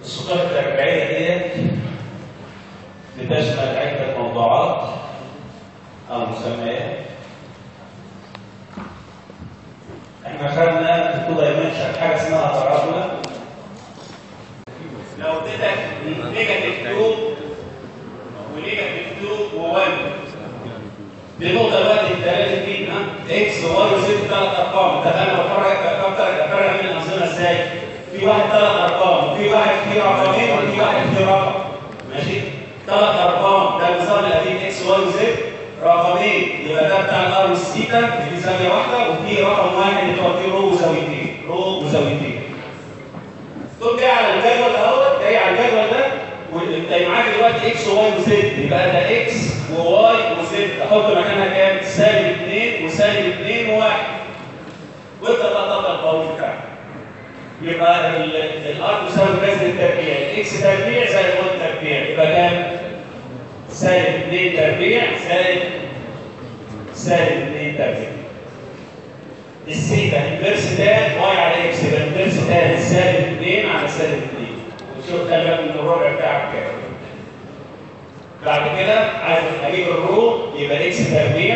الصفات التربيعية ديت بتشمل عدة موضوعات أو مسميات احنا خدنا في التو دايمنشن حاجة اسمها بارابولا لو اديتك نيجاتيف 2 ونيجاتيف 2 و1 دي نقطة دلوقتي انت لازم دي ها اكس وواي وزد ثلاث ارقام طب انا بفرق بفرق بفرق بين الانظمة ازاي؟ في واحد ثلاث ارقام وفي واحد فيه رقمين وفي واحد فيه رقم ماشي؟ ثلاث ارقام ده النظام القديم اكس واي وزد رقمين يبقى ده بتاع الار والثيتا دي زاوية واحدة وفي رقم واحد اللي هو فيه رو وزاويتين رو وزاويتين تقوم جاي على الجدول اهوت جاي على الجدول ده وانت معاك دلوقتي اكس وواي وزد يبقى ده اكس وواي وزد احط مكانها كام؟ سالب 2 وسالب 2 و1 وابدا بقى طبق القانون بتاعك يبقى الار تساوي بذر التربيع الاكس تربيع زائد 1 تربيع يبقى كام؟ سالب 2 تربيع زائد سالب 2 تربيع السيتا انفيرس تان واي على اكس يبقى انفيرس تان سالب 2 على سالب 2 وشوف خلي بالك من الربع بتاعك كام بعد كده عايز اجيب الرو يبقى اكس تربيع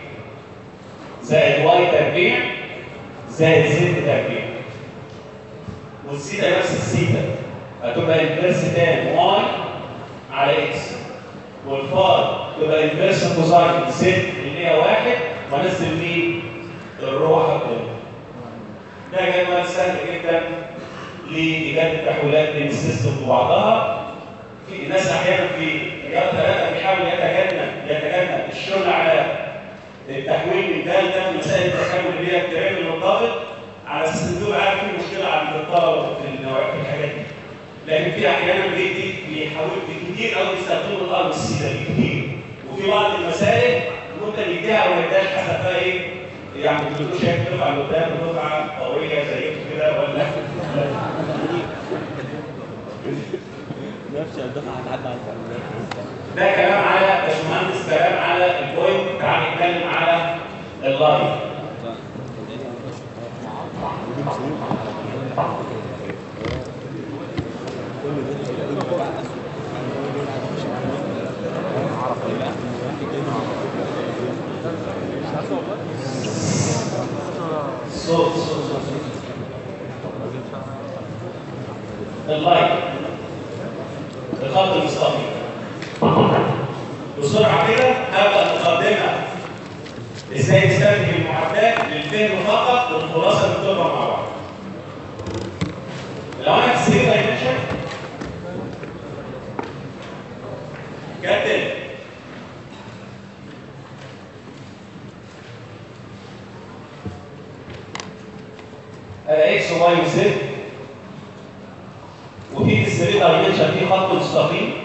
زائد واي تربيع زائد زد تربيع والسيتا نفس السيتا هتبقى انفيرس تان واي على اكس والفار تبقى انفيرس كوزاين زد اللي هي واحد وانزل مين؟ الروح الأم ده جدول سهل جدا لإيجاد التحويلات بين السيستم وبعضها في ناس أحيانا في رياض ثلاثة بيحاول يتجنب يتجنب الشغل على التحويل من ده لده مسائل التكامل اللي هي بتعمل مرتبط على اساس ان دول عارف في مشكله عند الطلبه في النوع في الحاجات دي لكن في احيانا بيدي بيحاول كتير قوي يستخدموا الار والسي ده كتير وفي بعض المسائل ممكن يديها او ما يديهاش حسب بقى ايه يعني كنتوا شايف دفعه اللي قدام دفعه قويه زيكم كده ولا نفس الدفعه هتعدي على ده كلام على باشمهندس كلام على البوينت تعال نتكلم على اللايف صوت صوت صوت اللايف الخط المستقيم بسرعه كده هبدا مقدمه ازاي نستخدم المعادلات للفهم فقط والخلاصه نكتبها مع بعض لو انا في 3 دايمنشن كاتب اكس وواي وزد وفي في 3 دايمنشن في خط مستقيم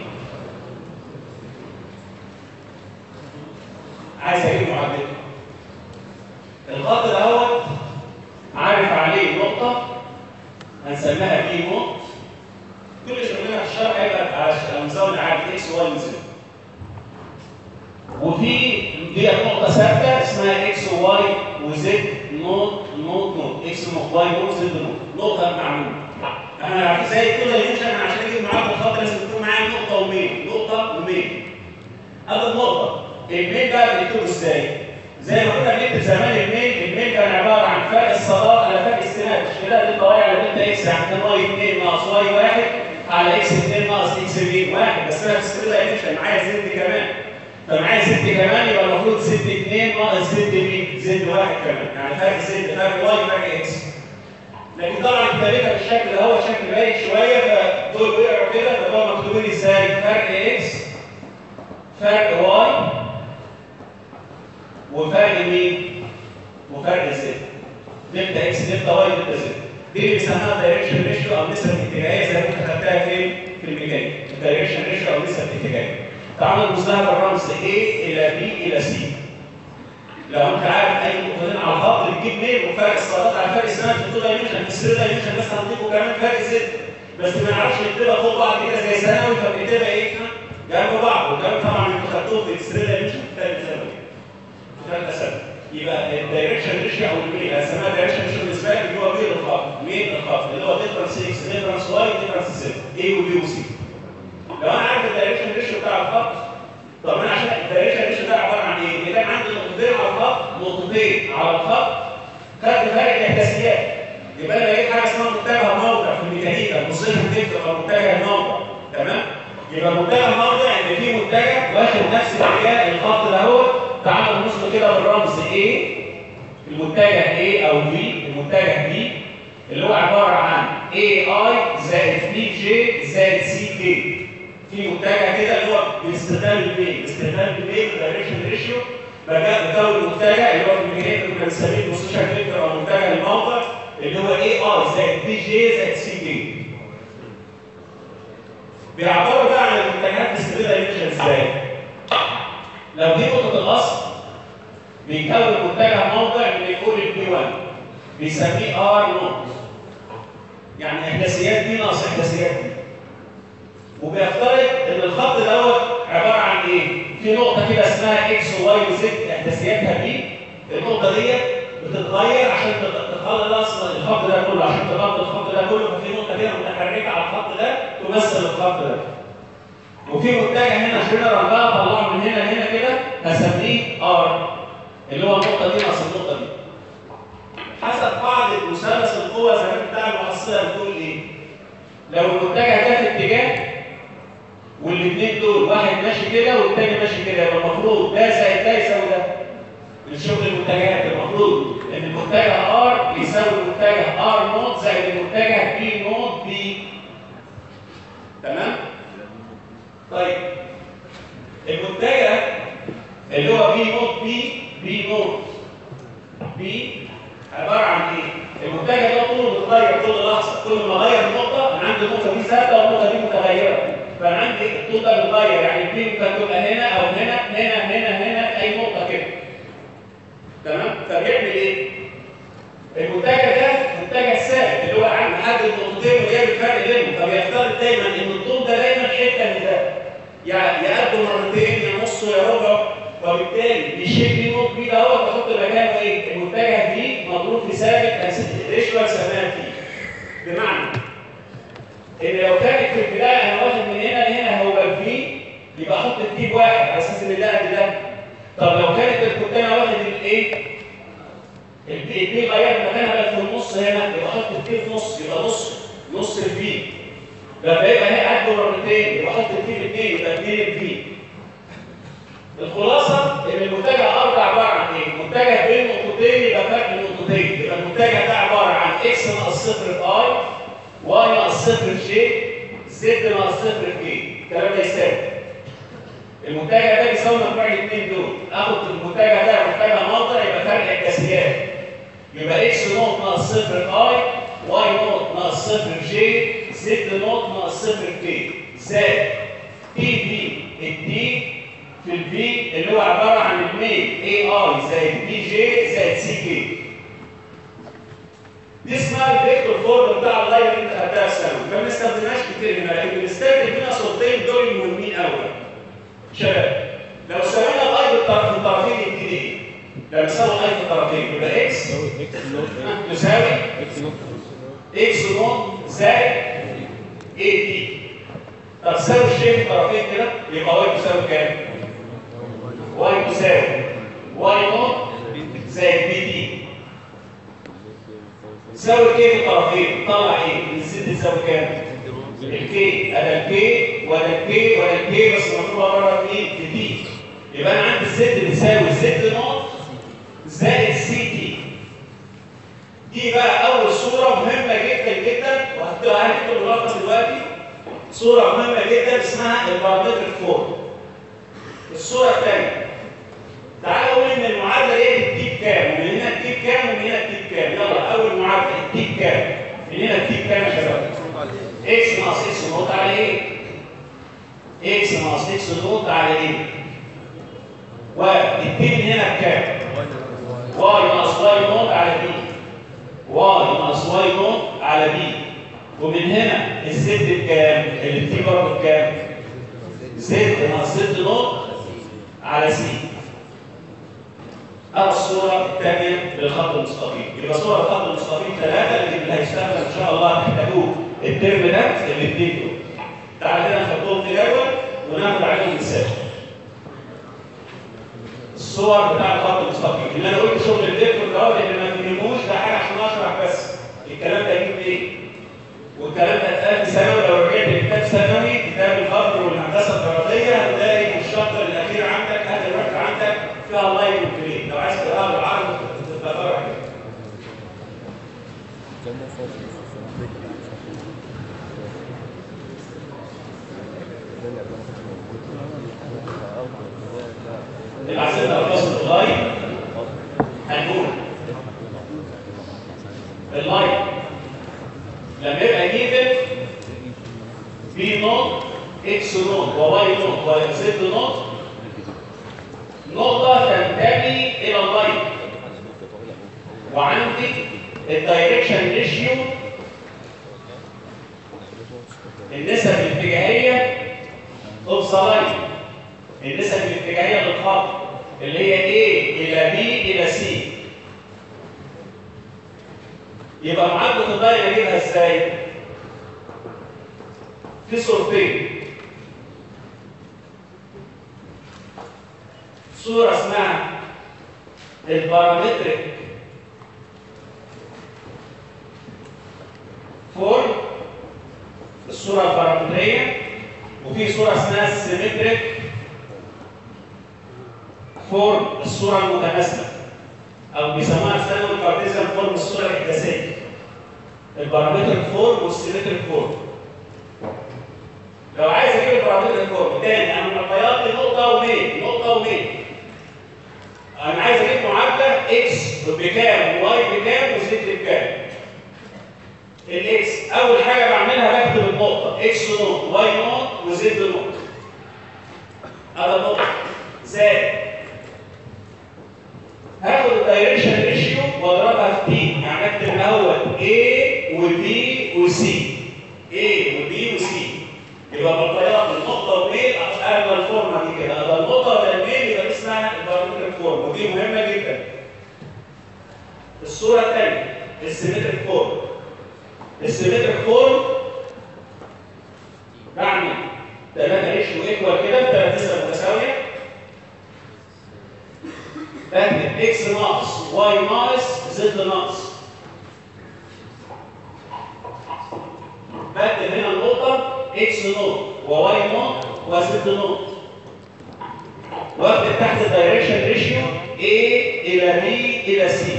عايز اجيب معادلته الخط دوت عارف عليه نقطة هنسميها بي نوت كل شغلنا في الشرح هيبقى على المزاول عارف اكس واي وزد وفي دي نقطة ثابتة اسمها اكس وواي وزد نوت نوت نوت اكس نوت واي نوت زد نوت نقطة معلومة انا زي كده يمشي انا عشان اجيب معادلة الخط لازم يكون معايا نقطة وميل نقطة وميل هذا النقطة الميل بقى بنكتبه ازاي؟ زي ما كنا بنكتب زمان الميل الميل كان عباره عن فرق الصادات على فرق السنات مش كده دي طوالي على دلتا اكس عندنا واي 2 ناقص واي 1 على اكس 2 ناقص اكس 2 1 بس انا في السكرين ده مش معايا زد كمان فمعايا زد كمان يبقى المفروض زد 2 ناقص زد مين؟ زد 1 كمان يعني فرق زد فرق واي فرق اكس لكن طبعا كتابتها بالشكل ده هو شكل بايخ شويه فدول وقعوا كده فدول مكتوبين ازاي؟ فرق اكس فرق واي وفرق مين؟ وفرق زد دلتا اكس دلتا واي دلتا زد دي اللي بيسموها دايركشن ريشيو او نسبه اتجاهيه زي ما انت خدتها فين؟ في الميكانيك الدايركشن ريشيو او نسبه اتجاهيه تعالوا نبص لها بالرمز A الى B الى C لو انت عارف اي نقطتين على الخط بتجيب ميل وفرق الصادات على فرق السنات في التو دايمنشن في الثري دايمنشن بس هنضيفه كمان فرق زد بس ما نعرفش نكتبها فوق بعض كده زي ثانوي فبنكتبها ايه؟ جنب بعض وجنب طبعا انتوا خدتوه في الثري دايمنشن في ثالث ثانوي ثالث سنه يبقى الدايركشن ريشيو او الميل هسميها دايركشن ريشيو بالنسبه لك اللي هو ميل الخط ميل الخط اللي هو ديفرنس اكس ديفرنس واي ديفرنس زد A وB وC لو انا عارف الدايركشن ريشيو بتاع الخط طب انا عشان الدايركشن ريشيو ده عباره عن ايه؟ اذا كان عندي نقطتين على الخط نقطتين على الخط خدت فرق الاحداثيات يبقى انا لقيت حاجه اسمها منتهى موضع في الميكانيكا البوزيشن تكتب او منتهى موضع تمام؟ يبقى منتهى موضع ان في متجه واخد نفس اتجاه الخط ده هو تعالوا نوصل كده بالرمز A المتجه A او B المتجه B اللي هو عباره عن AI زائد BJ زائد CK في متجه كده اللي هو باستخدام البي باستخدام البي دايركشن ريشيو بكون المتجه اللي هو في الميكانيكا كنا بنسميه بوزيشن فيكتور او منتجه الموضع اللي هو AI زائد BJ زائد CK بيعبروا بقى عن المنتجات باستخدام دايركشن ازاي؟ لو دي نقطه الاصل بيكون منتجه موضع من يقول البي 1 بيسميه ار نوت يعني احداثيات دي ناقص احداثيات دي وبيفترض ان الخط دوت عباره عن ايه؟ في نقطه كده اسمها اكس وواي وزد احداثياتها دي النقطه ديت بتتغير عشان تخلص الخط ده كله عشان تغطي الخط ده كله ففي نقطه كده متحركه على الخط ده تمثل الخط ده وفي متجه هنا جنرال بقى طلعه من هنا لهنا كده هسميه ار اللي هو النقطه دي ناقص النقطه دي حسب قاعده مثلث القوه زمان بتاع المحصله بتقول ايه؟ لو المتجه ده في اتجاه والاثنين دول واحد ماشي كده والتاني ماشي كده يبقى المفروض ده زائد ده يساوي ده الشغل المتجهات المفروض ان المتجه ار يساوي المتجه ار نوت زائد المتجه بي نوت بي تمام؟ طيب المتجه اللي هو بي نوت بي بي نوت بي عباره عن ايه؟ المتجه ده طوله بيتغير كل لحظه كل ما اغير النقطه انا عندي النقطه دي ثابته والنقطه دي متغيره فانا عندي الطول ده بيتغير يعني البي ممكن تبقى هنا او هنا هنا هنا هنا اي نقطه كده تمام؟ فبيعمل ايه؟ المتجه ده متجه ثابت اللي هو عند حد النقطتين وجايب الفرق بينهم فبيفترض دايما ان الطول ده دايما حته من ده يعني يقدم مرتين يا نص يا ربع وبالتالي بيشيل بي نوت بي ده هو بحط مكانه ايه؟ المتجه دي مضروب في ثابت ريشوال سماها فيه بمعنى ان لو كانت في البدايه انا واخد من هنا لهنا هو الفي يبقى احط التي بواحد على اساس ان ده قد ده طب لو كانت كنت انا واخد الايه؟ البي غيرت مكانها بقت في النص هنا يبقى احط التي في نص يبقى نص نص الفي لما يبقى هي قد مرتين يبقى احط التي في اثنين يبقى اثنين الفي الخلاصه ان المتجه اربع عباره عن ايه؟ متجه بين نقطتين يبقى فرق نقطتين يبقى المتجه ده عباره عن اكس ناقص صفر في اي واي ناقص صفر في جي زد ناقص صفر في جي الكلام ده يساوي المتجه ده بيساوي مجموع الاثنين دول اخد المتجه ده متجه موضع يبقى فرق الكاسيات يبقى اكس نوت ناقص صفر في اي واي نوت ناقص صفر في جي زد نوت ناقص صفر في كي زائد تي في التي في البي اللي هو عباره عن الميل اي اي زائد بي جي زائد سي كي دي اسمها الفيكتور فورم بتاع اللاين اللي انت خدتها في ثانوي ما بنستخدمهاش كتير هنا لكن بنستخدم هنا صورتين دول مهمين قوي شباب لو سوينا الاي بالطرف الطرفين يبتدي ايه؟ لو نساوي الاي بالطرفين يبقى اكس تساوي اكس نوت زائد اي تي طب ساوي الشيء في الطرفين كده يبقى واي تساوي كام؟ واي تساوي واي نوت زائد بي تي تساوي كي في الطرفين طلع ايه؟ الزد تساوي كام؟ الكي انا الكي ولا الكي ولا الكي بس مطلوبه بره مين؟ في دي يبقى انا عندي الزد بتساوي زد نوت زائد سي تي دي بقى اول صوره مهمه جدا جدا وهنكتب ملخص دلوقتي صوره مهمه جدا اسمها البارامتريك فورم الصوره الثانيه تعال اقول ان المعادله دي بتجيب كام ومن هنا تجيب كام ومن هنا تجيب كام يلا اول معادله تجيب كام من هنا تجيب كام يا شباب اكس ناقص اكس نوت على ايه اكس ناقص اكس نوت على ايه والتي من هنا بكام واي ناقص واي نوت على بي واي ناقص واي نوت على بي ومن هنا الزد بكام اللي بتيجي برضه بكام زد ناقص زد نوت على سي أو الصورة الثانية للخط المستقيم يبقى صورة الخط المستقيم ثلاثة اللي هيستخدم إن شاء الله تحتاجوه الترم ده الاثنين دول تعالى كده نحطهم في جدول وناخد عليهم مثال الصور بتاع الخط المستقيم اللي انا قلت شغل الفيكتور دوت اللي ما تهموش ده حاجه عشان اشرح بس الكلام ده يجيب ايه؟ والكلام ده اتقال في ثانوي لو رجعت لكتاب ثانوي كتاب الخبر والهندسه الدراسيه هتلاقي الشابتر الاخير عندك اهل الوقت عندك فيها لاين وكلين لو عايز تقراها بالعربي تقراها كده العزيمه الفصل اللاين هنقول اللاين لما يبقى جيفن بي نوت اكس نوت وواي نوت وزد نوت نقطة تنتمي إلى اللاين وعندي الدايركشن ريشيو النسب الاتجاهية اوف ذا لاين النسب الاتجاهية للخط اللي هي A إلى B إلى C يبقى معادلة الدايرة اجيبها ازاي؟ في صورتين صورة اسمها البارامتريك فورم الصورة البارامترية وفي صورة اسمها السيمتريك فورم الصورة المتماثلة أو بيسموها في ثانوي الكارتيزيان فورم الصورة الإحداثية البارامتريك فورم والسيمتريك فورم لو عايز اجيب البارامتريك فورم تاني انا معطياتي نقطة ومين نقطة ومين انا عايز اجيب معادله اكس بكام واي بكام وزد بكام الاكس اول حاجه بعملها بكتب النقطه اكس نوت واي نوت وزد نوت هذا النقطه زائد هاخد الدايركشن ريشيو واضربها في تي يعني اكتب الاول A وبي وسي A وبي وسي يبقى بطيات النقطه وميل اغلى الفورمه دي كده ده النقطه ولا الميل يبقى اسمها البارامتريك فورم ودي مهمه جدا الصوره الثانيه السيمتريك فورم السيمتريك فورم بعمل ثلاثه ريشيو ايكوال كده بثلاث نسب متساويه بكتب اكس ناقص واي ناقص زد ناقص بكتب هنا النقطه اكس نوت وواي نوت وزد نوت واكتب تحت الدايركشن ريشيو A الى B الى C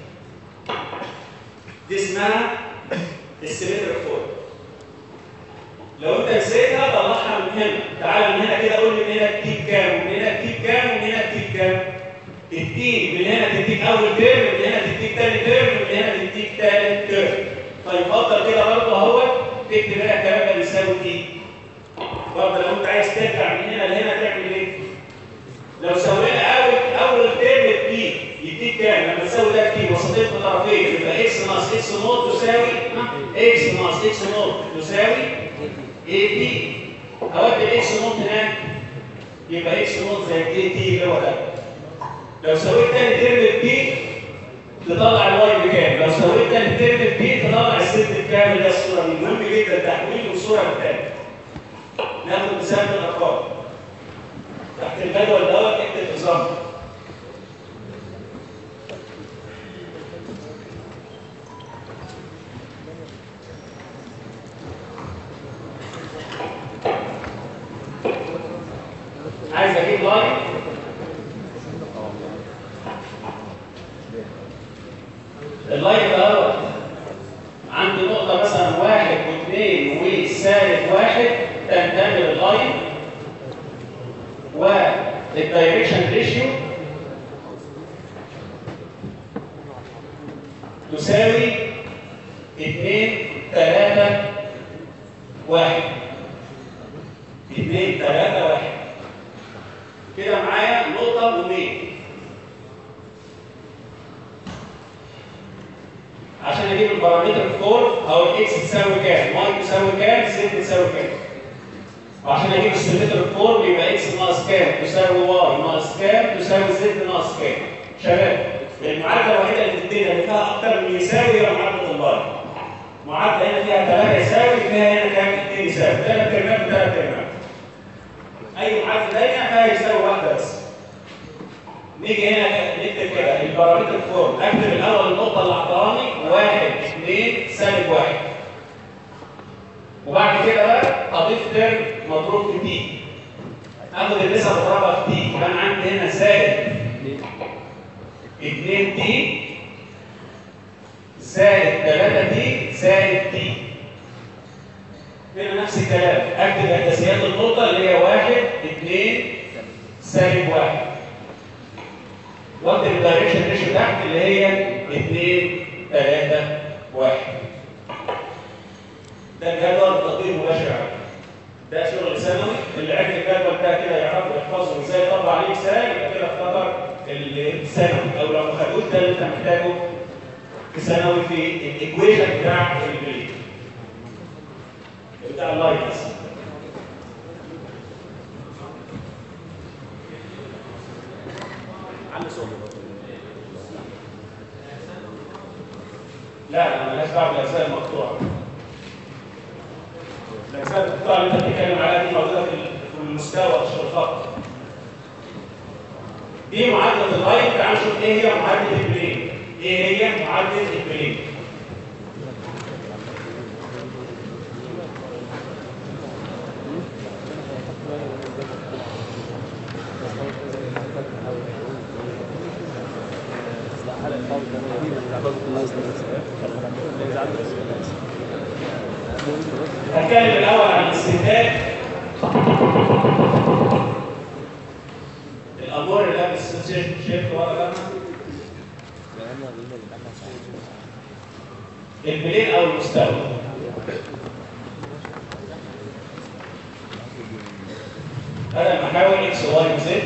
دي اسمها السيمتريك فورم لو انت نسيتها طلعها من هنا تعال من هنا كده قول لي من هنا تجيب كام ومن هنا تجيب كام ومن هنا تجيب كام تديك من هنا تديك اول ترم ومن هنا تديك تاني ترم ومن هنا تديك تالت ترم طيب فكر كده برضه اهو تكتب هنا الكلام ده بيساوي ايه برضه لو انت عايز ترجع من هنا لهنا تعمل ايه لو سوينا اول اول ترم بي يديك كام لما تساوي ده بي وسطين في طرفين يبقى اكس ناقص اكس نوت تساوي اكس ناقص اكس نوت تساوي اي بي اودي الاكس نوت هناك يبقى اكس نوت زي اي تي اللي هو ده لو سويت تاني ترم بي تطلع الواي بكام لو سويت تاني ترم بي تطلع الست بكام اللي هي الصوره دي مهم جدا تحويل الصوره بالتالي ناخد مثال من الارقام تحت الجدول دوت اكتب نظام عايز اجيب لاين اللاين دوت عندي نقطة مثلا واحد واثنين وسالب واحد تنتمي لللاين والدايركشن ريشيو تساوي 2 3 1 2 3 1 كده معايا نقطة ومين عشان اجيب البارامتر فور او الاكس تساوي كام واي تساوي كام زد تساوي كام وعشان اجيب السيمتر فور يبقى اكس ناقص كام تساوي واي ناقص كام تساوي زد ناقص كام شباب المعادله الوحيده اللي في الدنيا اللي فيها اكتر من يساوي هي معادله اللاين معادله هنا فيها 3 يساوي فيها هنا كام 2 يساوي ثلاث كلمات بثلاث اي معادله ثانيه فهي يساوي واحده بس نيجي هنا نكتب كده البارامتر فورم اكتب الاول النقطه اللي اعطاني 1 2 سالب 1 وبعد كده بقى اضيف ترم مضروب في تي اخد النسب اضربها في تي يبقى انا عندي هنا سالب 2 تي زائد 3 تي زائد تي هنا نفس الكلام اكتب احداثيات النقطه اللي هي 1 2 سالب 1 واكتب الدايركشن ريشيو تحت اللي هي 2 3 1 ده الجدول التطبيق المباشر عليه ده شغل ثانوي اللي عرف الجدول ده كده يعرف يحفظه ازاي يطبق عليه مثال يبقى كده افتكر الثانوي او لو ما خدوش ده اللي انت محتاجه في ثانوي في الايكويشن بتاع البريد بتاع اللاينز عندي صوت لا لا مالهاش دعوه بالاجزاء المقطوعه الاجزاء المقطوعه اللي انت بتتكلم عليها دي موجوده في المستوى مش في الخط دي معادله اللاين تعال نشوف ايه هي معادله البلين ايه هي معادله البلين هتكلم الاول عن الاستنتاج الامور اللي لابس شيفت ورا لما البلين او المستوى انا لما احاول اكس واي وزد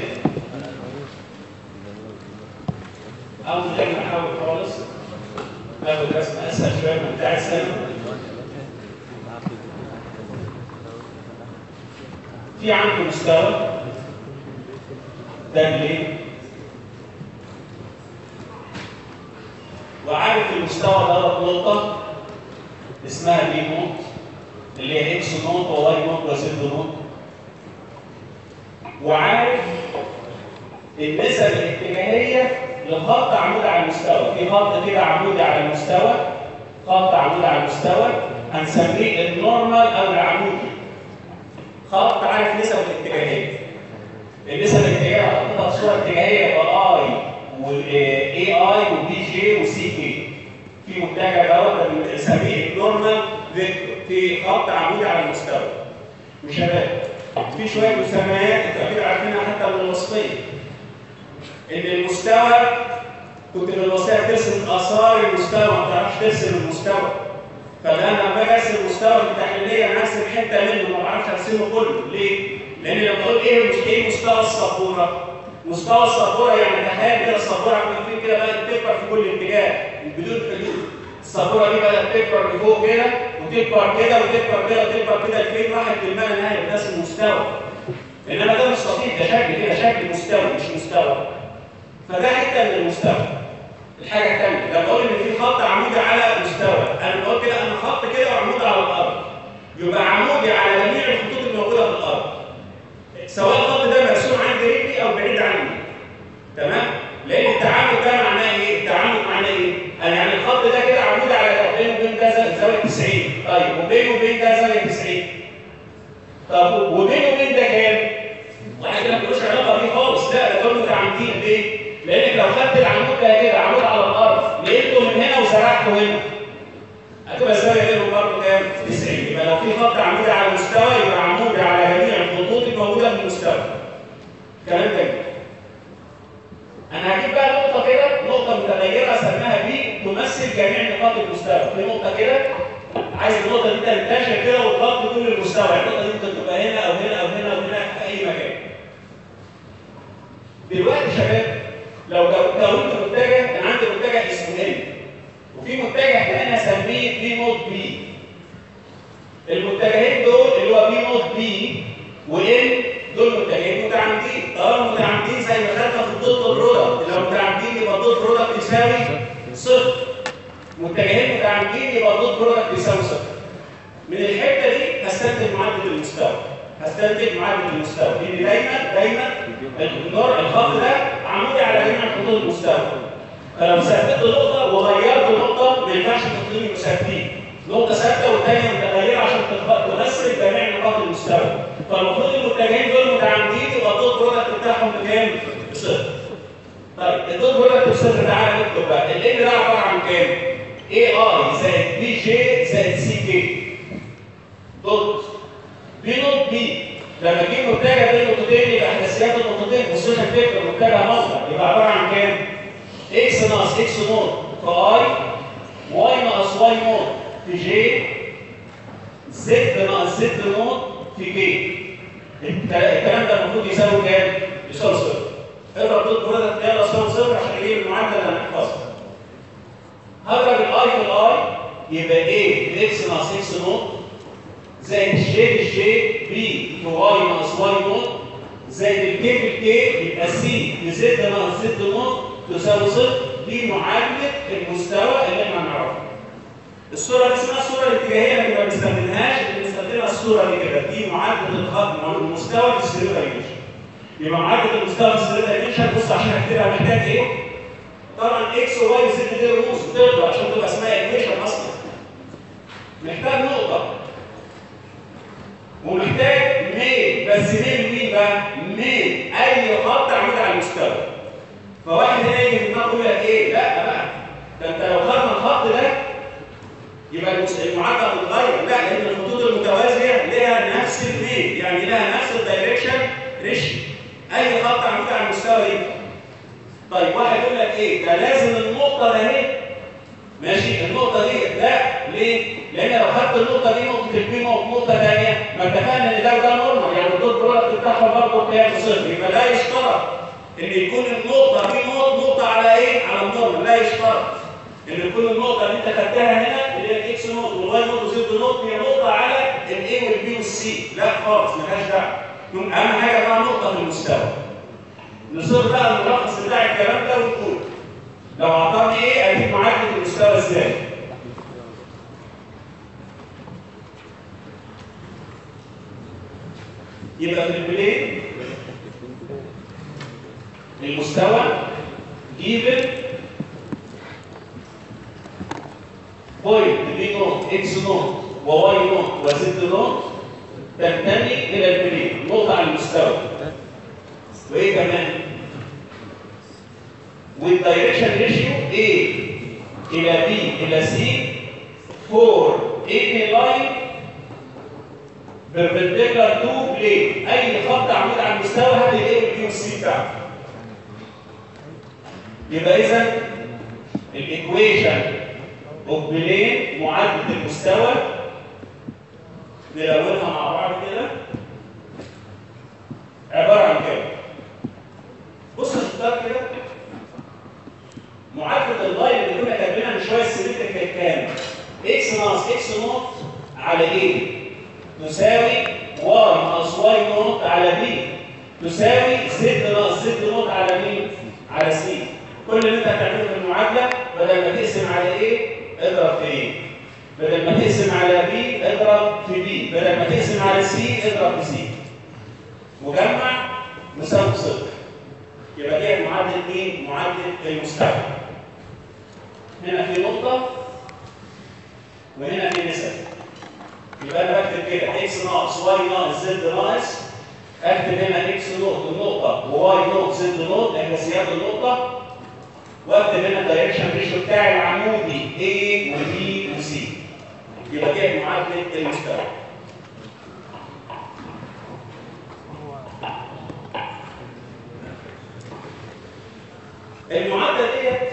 او من غير ما احاول خالص اخد رسم اسهل شويه من بتاع السنه في عنده مستوى ده بلين وعارف المستوى ده نقطة اسمها بي نوت اللي هي اكس نوت وواي نوت وزد نوت وعارف النسب الاتجاهية لخط عمود على المستوى في خط كده عمودي على المستوى خط عمودي على المستوى هنسميه النورمال او العمودي خط عارف نسب الاتجاهية النسب الاتجاهية هحطها صورة اتجاهية يبقى اي واي اي وبي جي وسي كي في منتجع دوت بنسميه النورمال فيكتور في خط عمودي على المستوى وشباب في شويه مسميات انتوا اكيد عارفينها حتى من الوصفيه ان المستوى كنت في الوصيه ترسم اثار المستوى ما بتعرفش ترسم المستوى فانا لما باجي ارسم المستوى التحليليه انا ارسم حته منه ما بعرفش ارسمه كله ليه؟ لان لما اقول ايه مش ايه مستوى السبوره مستوى السبوره يعني تخيل كده السبوره عامله كده بقت تكبر في كل اتجاه بدون حدود السبوره دي بدات تكبر لفوق كده وتكبر كده وتكبر كده وتكبر كده لفين راحت للمعنى النهائي ده اسمه مستوى انما ده مش سطيح ده شكل كده شكل مستوى مش مستوى فده حته من المستوى الحاجه الثانيه لما اقول ان في خط عمودي على مستوى انا بقول كده انا خط كده وعمودي على الارض يبقى عمودي على جميع الخطوط الموجوده في الارض سواء الخط ده مرسوم عند رجلي او بعيد عني تمام لان التعامد ده معناه ايه التعامد معناه ايه انا يعني الخط ده كده عمودي على ده بينه وبين ده زاويه 90 طيب وبينه وبين ده زاويه 90 طب وبينه وبين ده كام واحد كده ملوش علاقه بيه خالص لا ده دول متعامدين ليه لانك لو خدت العمود ده كده عمود على الارض لقيته من هنا وزرعته هنا هتبقى الزاويه بينهم برضه كام 90 يبقى لو في خط عمودي على المستوى يبقى عمودي على جميع الخطوط الموجوده في المستوى كلام جميل انا هجيب بقى نقطه كده نقطه متغيره اسميها بي تمثل جميع نقاط المستوى في نقطه كده عايز النقطه دي تنتشر كده وتغطي كل المستوى يعني النقطه دي ممكن تبقى هنا او هنا او هنا او هنا في اي مكان دلوقتي يا شباب لو كونت متجه انا عندي متجه اسمه ان وفي متجه ثاني اسميه بي نوت بي المتجهين دول اللي هو بي نوت بي وان دول متجهين متعامدين طالما متعامدين زي ما خدنا في الضد البرودكت لو متعامدين يبقى الضد برودكت يساوي صفر متجهين متعامدين يبقى الضد برودكت يساوي صفر من الحته دي هستخدم معادله المستوى هستنتج معادله المستوى لان دايما دايما النور الخط ده عمودي على جميع خطوط المستوى فلو ثبت نقطه وغيرت نقطه ما ينفعش تحطني مثبتين نقطه ثابته والثانيه متغيره عشان تمثل جميع نقاط المستوى فالمفروض المتجهين دول متعامدين يبقى الدوت برودكت بتاعهم بكام؟ بصفر طيب الدوت برودكت بصفر تعالى نكتب بقى ال ده عباره عن كام؟ اي اي زائد بي جي زائد سي كي دوت بي نوت بي لما تجيب متجه بين نقطتين يبقى احداثيات النقطتين بوزيشن فيكتور متجه مصدر يبقى عباره عن كام؟ اكس ناقص اكس نوت في اي واي ناقص واي نوت في جي زد ناقص زد نوت في كي الكلام ده المفروض يساوي كام؟ يساوي صفر اضرب دوت برودكت يلا يساوي صفر عشان يجيب المعادله اللي هنحفظها هضرب الاي في الاي يبقى ايه في اكس ناقص اكس نوت زائد الجي في جي بي في واي ناقص واي نوت زائد الكي في الكي يبقى سي في زد ناقص زد نوت تساوي صفر دي معادله المستوى اللي احنا هنعرفه. الصوره دي اسمها الصوره الاتجاهيه اللي ما بنستخدمهاش اللي بنستخدمها الصوره دي كده دي معادله الخط المستوى في السيرو دايمنشن. يبقى معادله المستوى في السيرو دايمنشن بص عشان اكتبها محتاج ايه؟ طبعا اكس وواي وزد دي رموز تقدر عشان تبقى اسمها ايكويشن اصلا. محتاج نقطه ومحتاج ميل بس ميل مين بقى؟ ميل اي خط عمود على المستوى. فواحد هنا يجي في دماغه يقول لك ايه؟ لا بقى ده انت لو خدنا الخط ده يبقى المعادله هتتغير، لا لان الخطوط المتوازيه لها نفس الميل يعني لها نفس الدايركشن ريشيو. اي خط عمود على المستوى ينفع. طيب واحد يقول لك ايه؟ ده لازم النقطه ده اهي ماشي النقطه دي لا ليه؟ لان لو خدت النقطه دي نقطه البي نقطه ثانيه ما اتفقنا ان ده وده نورمال يعني الدوت برودكت بتاعها برضه كام صفر يبقى لا يشترط ان يكون النقطه دي نقطه نقطه على ايه؟ على النورمال لا يشترط ان تكون النقطه اللي انت خدتها هنا اللي هي الاكس نقط والواي نقط وزد نقط هي نقطه على الاي والبي والسي لا خالص مالهاش دعوه اهم حاجه بقى نقطه في المستوى نصير بقى الملخص بتاع الكلام ده ونقول لو اعطاني ايه اجيب معادله المستوى ازاي؟ يبقى في البلين المستوى جيفن بوينت بي نوت اكس نوت وواي نوت وزد نوت تنتمي الى البلين نقطه على المستوى وايه كمان؟ والدايركشن ريشيو A الى B الى C for any line perpendicular to plane اي خط عمود على المستوى هات ال A وال B وال C بتاعته يبقى اذا الايكويشن اوف بلين معادله المستوى نلونها مع بعض كده عباره عن كده بص الخطاب كده معادله اللاين اللي كنا كاتبينها من شويه السيمتريك كانت كام؟ اكس ناقص اكس نوت على ايه؟ تساوي واي ناقص واي نوت على بي تساوي زد ناقص زد نوت على مين؟ على سي كل اللي انت هتعمله في المعادله بدل ما تقسم على ايه؟ اضرب في ايه؟ بدل ما تقسم على بي اضرب في بي بدل ما تقسم على سي اضرب في سي مجمع مساوي صفر يبقى دي معادله ايه؟ معادله المستوى هنا في نقطه وهنا في نسب يبقى انا بكتب كده اكس ناقص واي ناقص زد ناقص اكتب هنا اكس نوت النقطه وواي نوت زد نوت احداثيات النقطه واكتب هنا الدايركشن ريشيو بتاعي العمودي A وB وC يبقى دي معادله المستوى المعادله ديت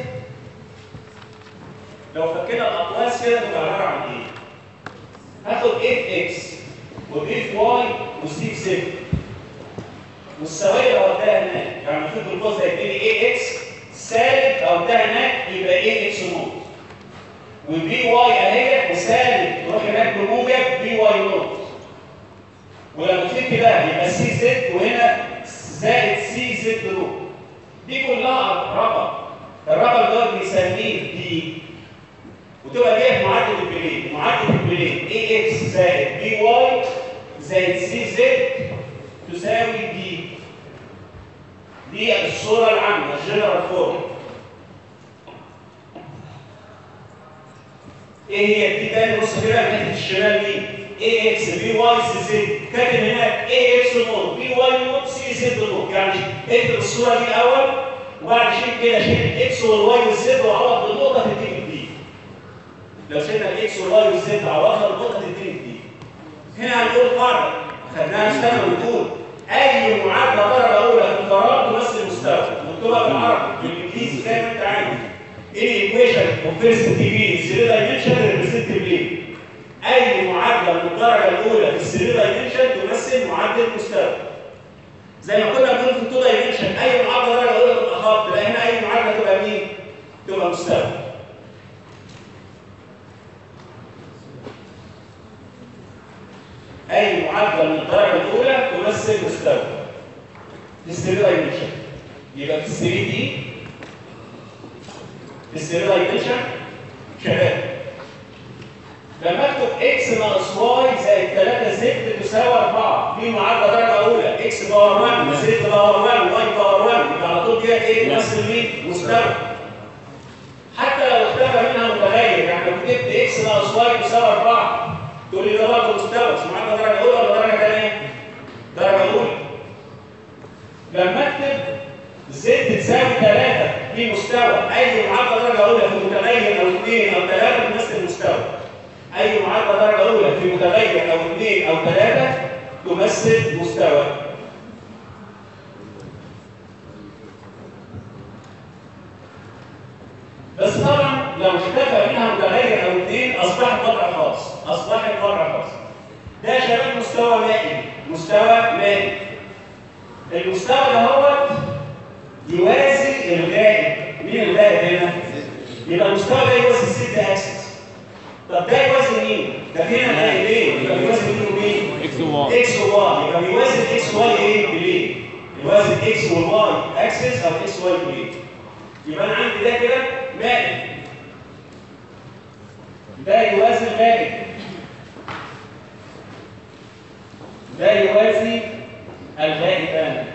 لو فكينا الاقواس كده تبقى عباره عن ايه؟ هاخد 8 اكس و8 واي و6 6 والسوائل لو وداها هناك يعني المفروض القوس ده يديني ايه اكس سالب لو وداها هناك يبقى ايه اكس نوت وبي واي اهي وسالب تروح هناك بموجب بي واي نوت ولما تفك ده يبقى سي زد وهنا زائد سي زد نوت دي كلها رقم الرقم ده بنسميه دي وتبقى دي معادله البلين معادله البلين اي اكس زائد بي واي زائد سي زد تساوي دي دي الصورة العامة الجنرال فورم ايه هي دي تاني بص كده ناحية الشمال دي اي اكس بي واي سي زد كاتب هناك اي اكس نوت بي واي نوت سي زد نوت يعني اكتب الصورة دي الأول وبعد شيل كده شيل الاكس والواي والزد وعوض بالنقطة تديك دي لو شلنا الاكس والواي والزد عوضنا بالنقطة تديك دي هنا هنقول قاعدة خدناها استنى ونقول اي معادله درجه اولى في الفراغ تمثل مستوى مكتوبه بالعربي بالانجليزي زي ما انت عايز ايه ايكويشن اوف فيرست ديجري 3 دايمنشن ريبريزنت بلين اي معادله من الدرجه الاولى في 3 دايمنشن تمثل معادله مستوى زي ما كنا بنقول في 2 دايمنشن اي معادله درجه اولى تبقى خط لان اي معادله تبقى مين؟ تبقى مستوى اي معادله من الدرجه الاولى تمثل مستوى في 3 دايمنشن يبقى في 3 دي في 3 دايمنشن شباب لما اكتب اكس ناقص واي زائد 3 زد تساوي 4 دي معادله درجه اولى اكس باور 1 زد باور 1 واي باور 1 يبقى على طول كده ايه تمثل مين؟ مستوى حتى لو اختفى منها متغير يعني لو كتبت اكس ناقص واي تساوي 4 تقول لي ده برضه مستوى مش معادله درجه اولى ولا درجه ثانيه؟ درجه اولى لما اكتب زد تساوي 3 في مستوى اي معادله درجه اولى في متغير او 2 او 3 تمثل مستوى اي معادله درجه اولى في متغير او 2 او 3 تمثل مستوى بس طبعا لو اختفى منها متغير او اثنين اصبحت وضع خاص اصبحت وضع خاص ده شباب مستوى مائي مستوى مائي المستوى ده هو يوازي الغائب مين الغائب هنا؟ يبقى المستوى ده يوازي الست اكسس طب ده يوازي مين؟ ده هنا غائبين يبقى بيوازي مين ومين؟ اكس وواي اكس وواي يبقى بيوازي الاكس واي ايه؟ بليه يوازي الاكس والواي اكسس او اكس واي بليه يبقى انا عندي ده كده مائي ده يوازي الغائب ده يوازي الغائبان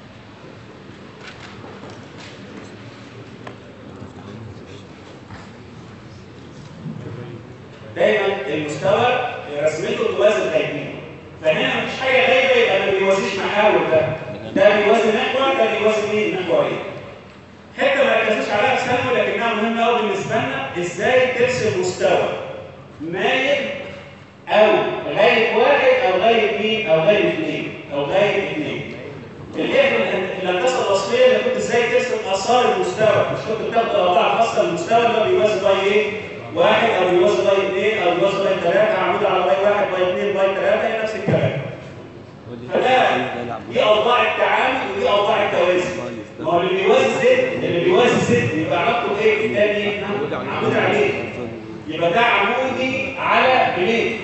دايما المستوى رسمته توازي الغايبين فهنا مفيش حاجه غايبه يبقى ما بيوازيش محاور ده ده بيوازي محور ده بيوازي مين محورين حته ما ركزوش عليها في ثانوي لكنها مهمه قوي بالنسبه لنا ازاي ترسم مستوى مايل او غايب واحد او غايب مين او غايب اثنين او غايب اثنين اللي هي في الهندسه الوصفيه اللي كنت ازاي ترسم اثار المستوى مش كنت بتاخد الاوضاع الخاصه للمستوى اللي هو بيوازي باي ايه؟ واحد او بيوازي باي اثنين او بيوازي باي ثلاثه عمود على باي واحد باي اثنين باي ثلاثه هي نفس الكلام فده دي اوضاع التعامل ودي اوضاع التوازي ما هو اللي بيوازي زد اللي بيوازي زد يبقى علاقته بايه الثاني عمود عليه يبقى ده عمودي على بلين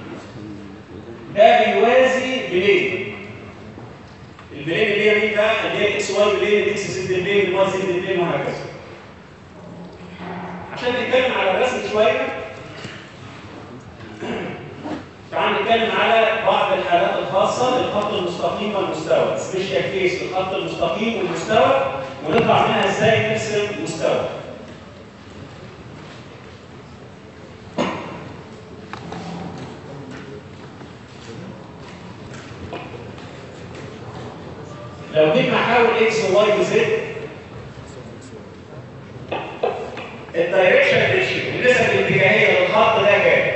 ده بيوازي بلين البلين اللي هي مين بقى اللي هي الاكس واي بلين الاكس زد بلين الواي زد بلين وهكذا عشان نتكلم على الرسم شويه تعال نتكلم على بعض الحالات الخاصة للخط المستقيم والمستوى سبيشال كيس للخط المستقيم والمستوى ونطلع منها ازاي نرسم مستوى لو جبنا حاول اكس وواي وزد الدايركشن ريشيو النسب الاتجاهيه للخط ده كام؟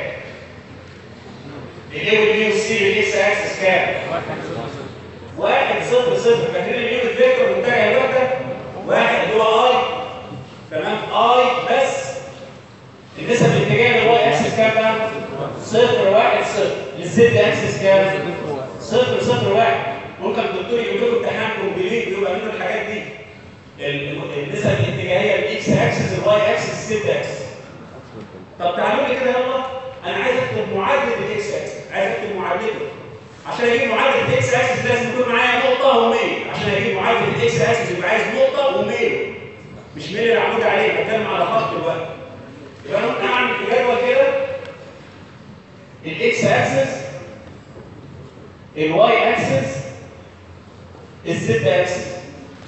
الاي والبي والسي والاكس اكسس كام؟ واحد صفر صفر فاكرين اليونت فيكتور متجه الوحده؟ واحد اللي هو اي تمام اي بس النسب الاتجاهيه للواي اكسس كام بقى؟ صفر واحد صفر للزد اكسس كام؟ صفر صفر واحد ممكن الدكتور يجيب لكم امتحان كومبليت يبقى منه الحاجات دي النسب الاتجاهيه الاكس اكسس الواي اكسس الزد اكسس طب تعالوا لي كده يلا انا عايز اكتب معادله الاكس اكسس عايز اكتب معادلته عشان اجيب معادله الاكس اكسس لازم يكون معايا نقطه وميل عشان اجيب معادله الاكس اكسس يبقى عايز نقطه وميل مش ميل العمود عليه بتكلم على خط دلوقتي يبقى انا ممكن اعمل في جدول كده الاكس اكسس الواي اكسس الزد اكسس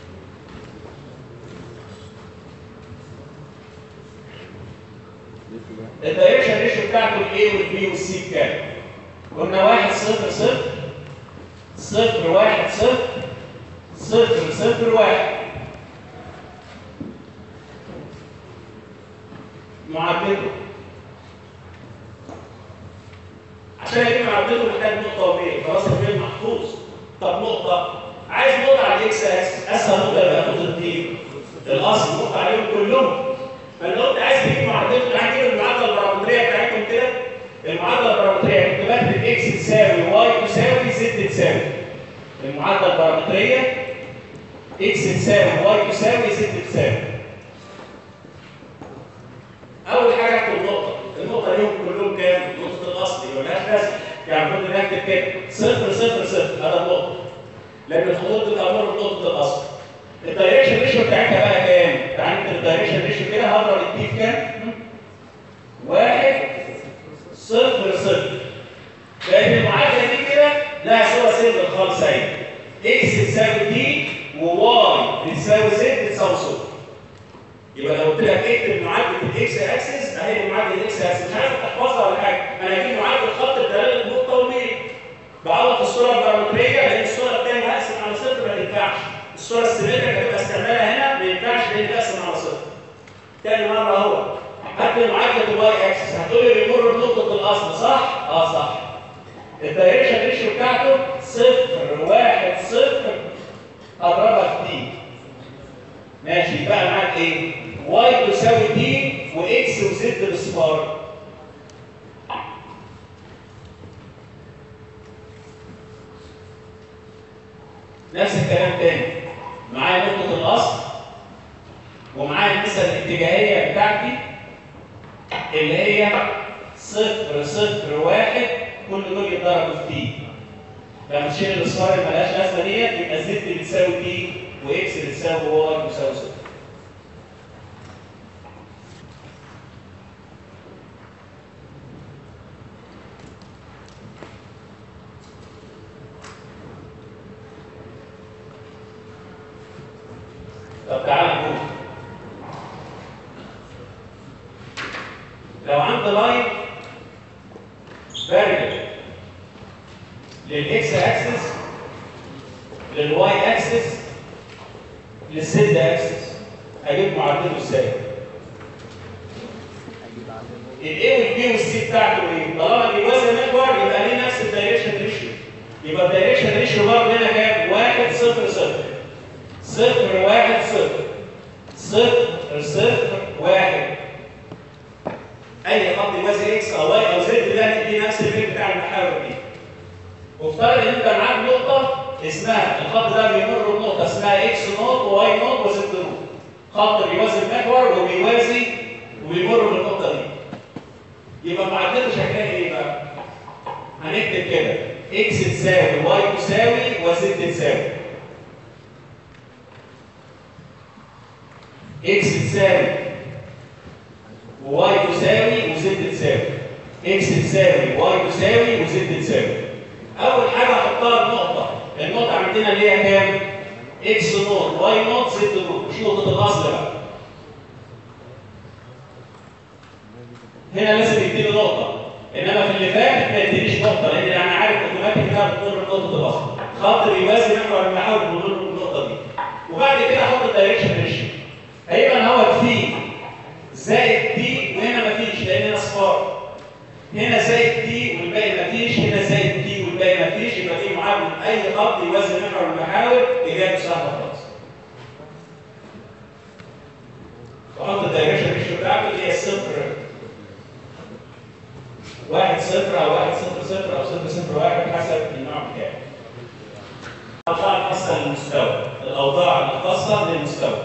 الدايركشن ريشيو بتاعته الاي والبي والسي بكام؟ قلنا واحد صفر صفر صفر واحد صفر صفر صفر واحد معدله عشان يجيب معدله محتاج نقطة وبين خلاص البين محفوظ طب نقطة عايز نقطة على الاكس اكس اسهل نقطة يبقى نقطة دي الاصل نقطة عليهم كلهم فلو انت عايز تجيب معدله تعالى نجيب المعادلة البارامترية بتاعتكم كده المعادلة البارامترية كنت بكتب اكس تساوي واي تساوي زد تساوي المعادلة البارامترية اكس تساوي واي تساوي زد تساوي اول حاجه اكتب نقطه النقطه دي كلهم كام نقطه الاصل يبقى ملهاش لازمه يعني المفروض نكتب كده صفر صفر صفر هذا النقطه لان الخطوط دي تمر بنقطه الاصل الدايركشن ريشيو بتاعتها بقى كام تعالى نكتب الدايركشن ريشيو كده هضرب التي في كام واحد صفر صفر لان المعادله دي كده لها صوره سيمبل خالص اهي اكس تساوي تي وواي بتساوي زد تساوي صفر يبقى لو قلت لك اكتب معادله الاكس اكسس اهي معادله الاكس اكسس مش عايز تحفظها ولا حاجه انا هجيب معادله خط الدلاله النقطه والميل بعوض في الصوره البارامتريه لان الصوره الثانيه هقسم على صفر ما تنفعش الصوره السيمتريك هتبقى استعمالها هنا ما ينفعش لان تقسم على صفر تاني مره اهو هات معادله الواي اكسس هتقول لي بيمر بنقطه الاصل صح؟ اه صح الدايركشن ريشيو بتاعته صفر واحد صفر اضربها في دي ماشي بقى معاك ايه؟ واي تساوي دي واكس وزد بصفار نفس الكلام تاني معايا نقطة الأصل ومعايا النسب الاتجاهية بتاعتي اللي هي صفر صفر واحد كل دول يتضربوا في تي لما تشيل الاصفار اللي مالهاش لازمه ديت يبقى زد بتساوي تي واكس بتساوي واي بتساوي صفر طب تعالى نقول لو عندي لاين فاريبل للاكس اكسس للواي اكسس للزد اكسس هجيب معدله ازاي؟ الاي والبي والسي بتاعته ايه؟ طالما بيوازي محور يبقى ليه نفس الدايركشن ريشيو يبقى الدايركشن ريشيو برضه هنا كام؟ 1 0 0 صفر واحد صفر صفر صفر واحد اي خط يوازي اكس او واي او زد ده ندي نفس الريت بتاع المحاور دي وافترض ان انت معاك نقطه اسمها الخط ده بيمر بنقطه اسمها اكس نوت وواي نوت وزد نوت خط بيوازي المحور وبيوازي وبيمر بالنقطه دي يبقى معادلته شكلها ايه بقى؟ هنكتب كده اكس تساوي واي تساوي وزد تساوي اكس تساوي وواي تساوي وزد تساوي اكس تساوي واي تساوي وزد تساوي اول حاجه احطها النقطه النقطه عندنا اللي هي كام اكس نوت واي نوت زد نوت مش نقطه الاصل بقى هنا لازم يديني نقطه انما في اللي فات ما يدينيش نقطه لان انا عارف اوتوماتيك انها بتمر بنقطه الاصل خط بيوازي محور المحاور بمرور بالنقطه دي وبعد كده احط الدايركشن ريشيو هيبقى هو في زائد تي وهنا مفيش لان هنا صفار هنا زائد تي والباقي مفيش هنا زائد تي والباقي مفيش يبقى في معادله اي خط يوازي محور المحاور اجابه سهله خالص واحط الدايركشن ريشيو بتاعته اللي هي الصفر واحد صفر او واحد صفر صفر او صفر صفر واحد حسب النوع بتاعه الاوضاع الخاصه للمستوى الاوضاع الخاصه للمستوى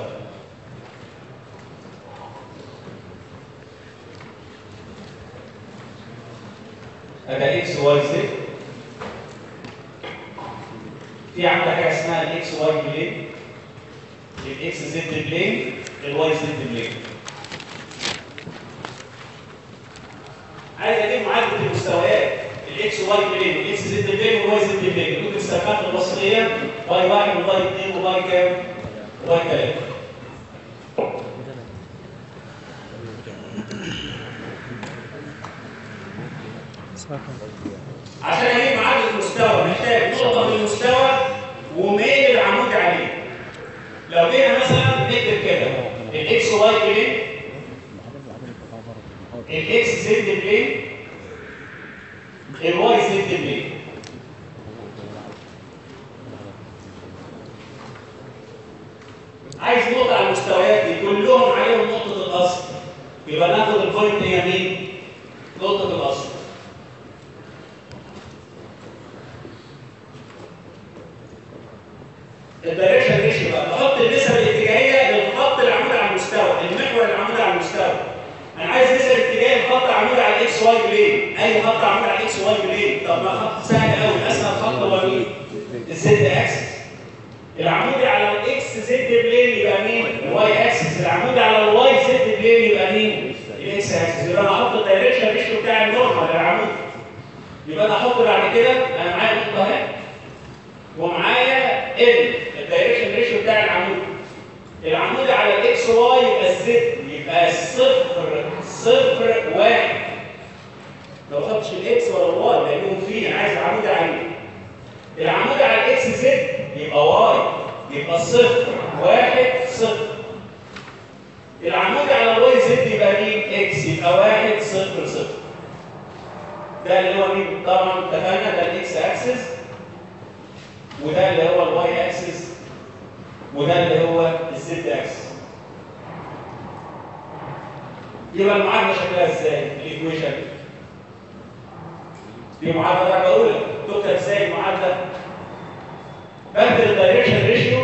هذا اكس واي زد في عندك حاجه اسمها الاكس واي بلين الاكس زد بلين الواي زد بلين عايز اجيب معادله المستويات الاكس واي بلين والاكس زد زد بلين وواي زد بلين ممكن السلكات الوسطيه واي واحد وواي اثنين وواي كام؟ وواي ثلاثه عشان اجيب معادله المستوى محتاج نقطه من المستوى وميل العمود عليه لو جينا مثلا نكتب كده الاكس واي بلين الاكس زد بلين الواي زد بلين عايز نقطه على المستويات دي كلهم عليهم نقطه الاصل يبقى ناخد البوينت هي مين؟ نقطه الاصل الدايركشن ريشيو بقى بحط النسب الاتجاهيه للخط العمود على المستوى المحور العمود على المستوى انا عايز نسب اتجاهيه للخط العمود على الاكس واي بلين اي خط عمود على الاكس واي بلين طب ما خط سهل قوي اسهل خط هو مين الزد اكسس العمود على الاكس زد بلين يبقى مين الواي اكسس العمود على الواي زد بلين يبقى مين الاكس اكسس يبقى انا احط الدايركشن ريشيو بتاع النورمال العمود يبقى انا احط بعد كده انا معايا نقطه اهي ومعايا ال الدايركشن ريشيو بتاع العمود العمود على الاكس واي يبقى الزد يبقى صفر صفر واحد لو ما خدتش الاكس ولا الواي لانهم فيه انا عايز العمود عليه العمود على الاكس زد يبقى واي يبقى صفر واحد صفر العمود على الواي زد يبقى مين اكس يبقى واحد صفر صفر ده اللي هو مين طبعا اتفقنا ده الاكس اكسس وده اللي هو الواي اكسس وده اللي هو الزد اكسس يبقى المعادله شكلها ازاي الايكويشن دي معادله درجه اولى تكتب ازاي المعادله بكتب الدايركشن ريشيو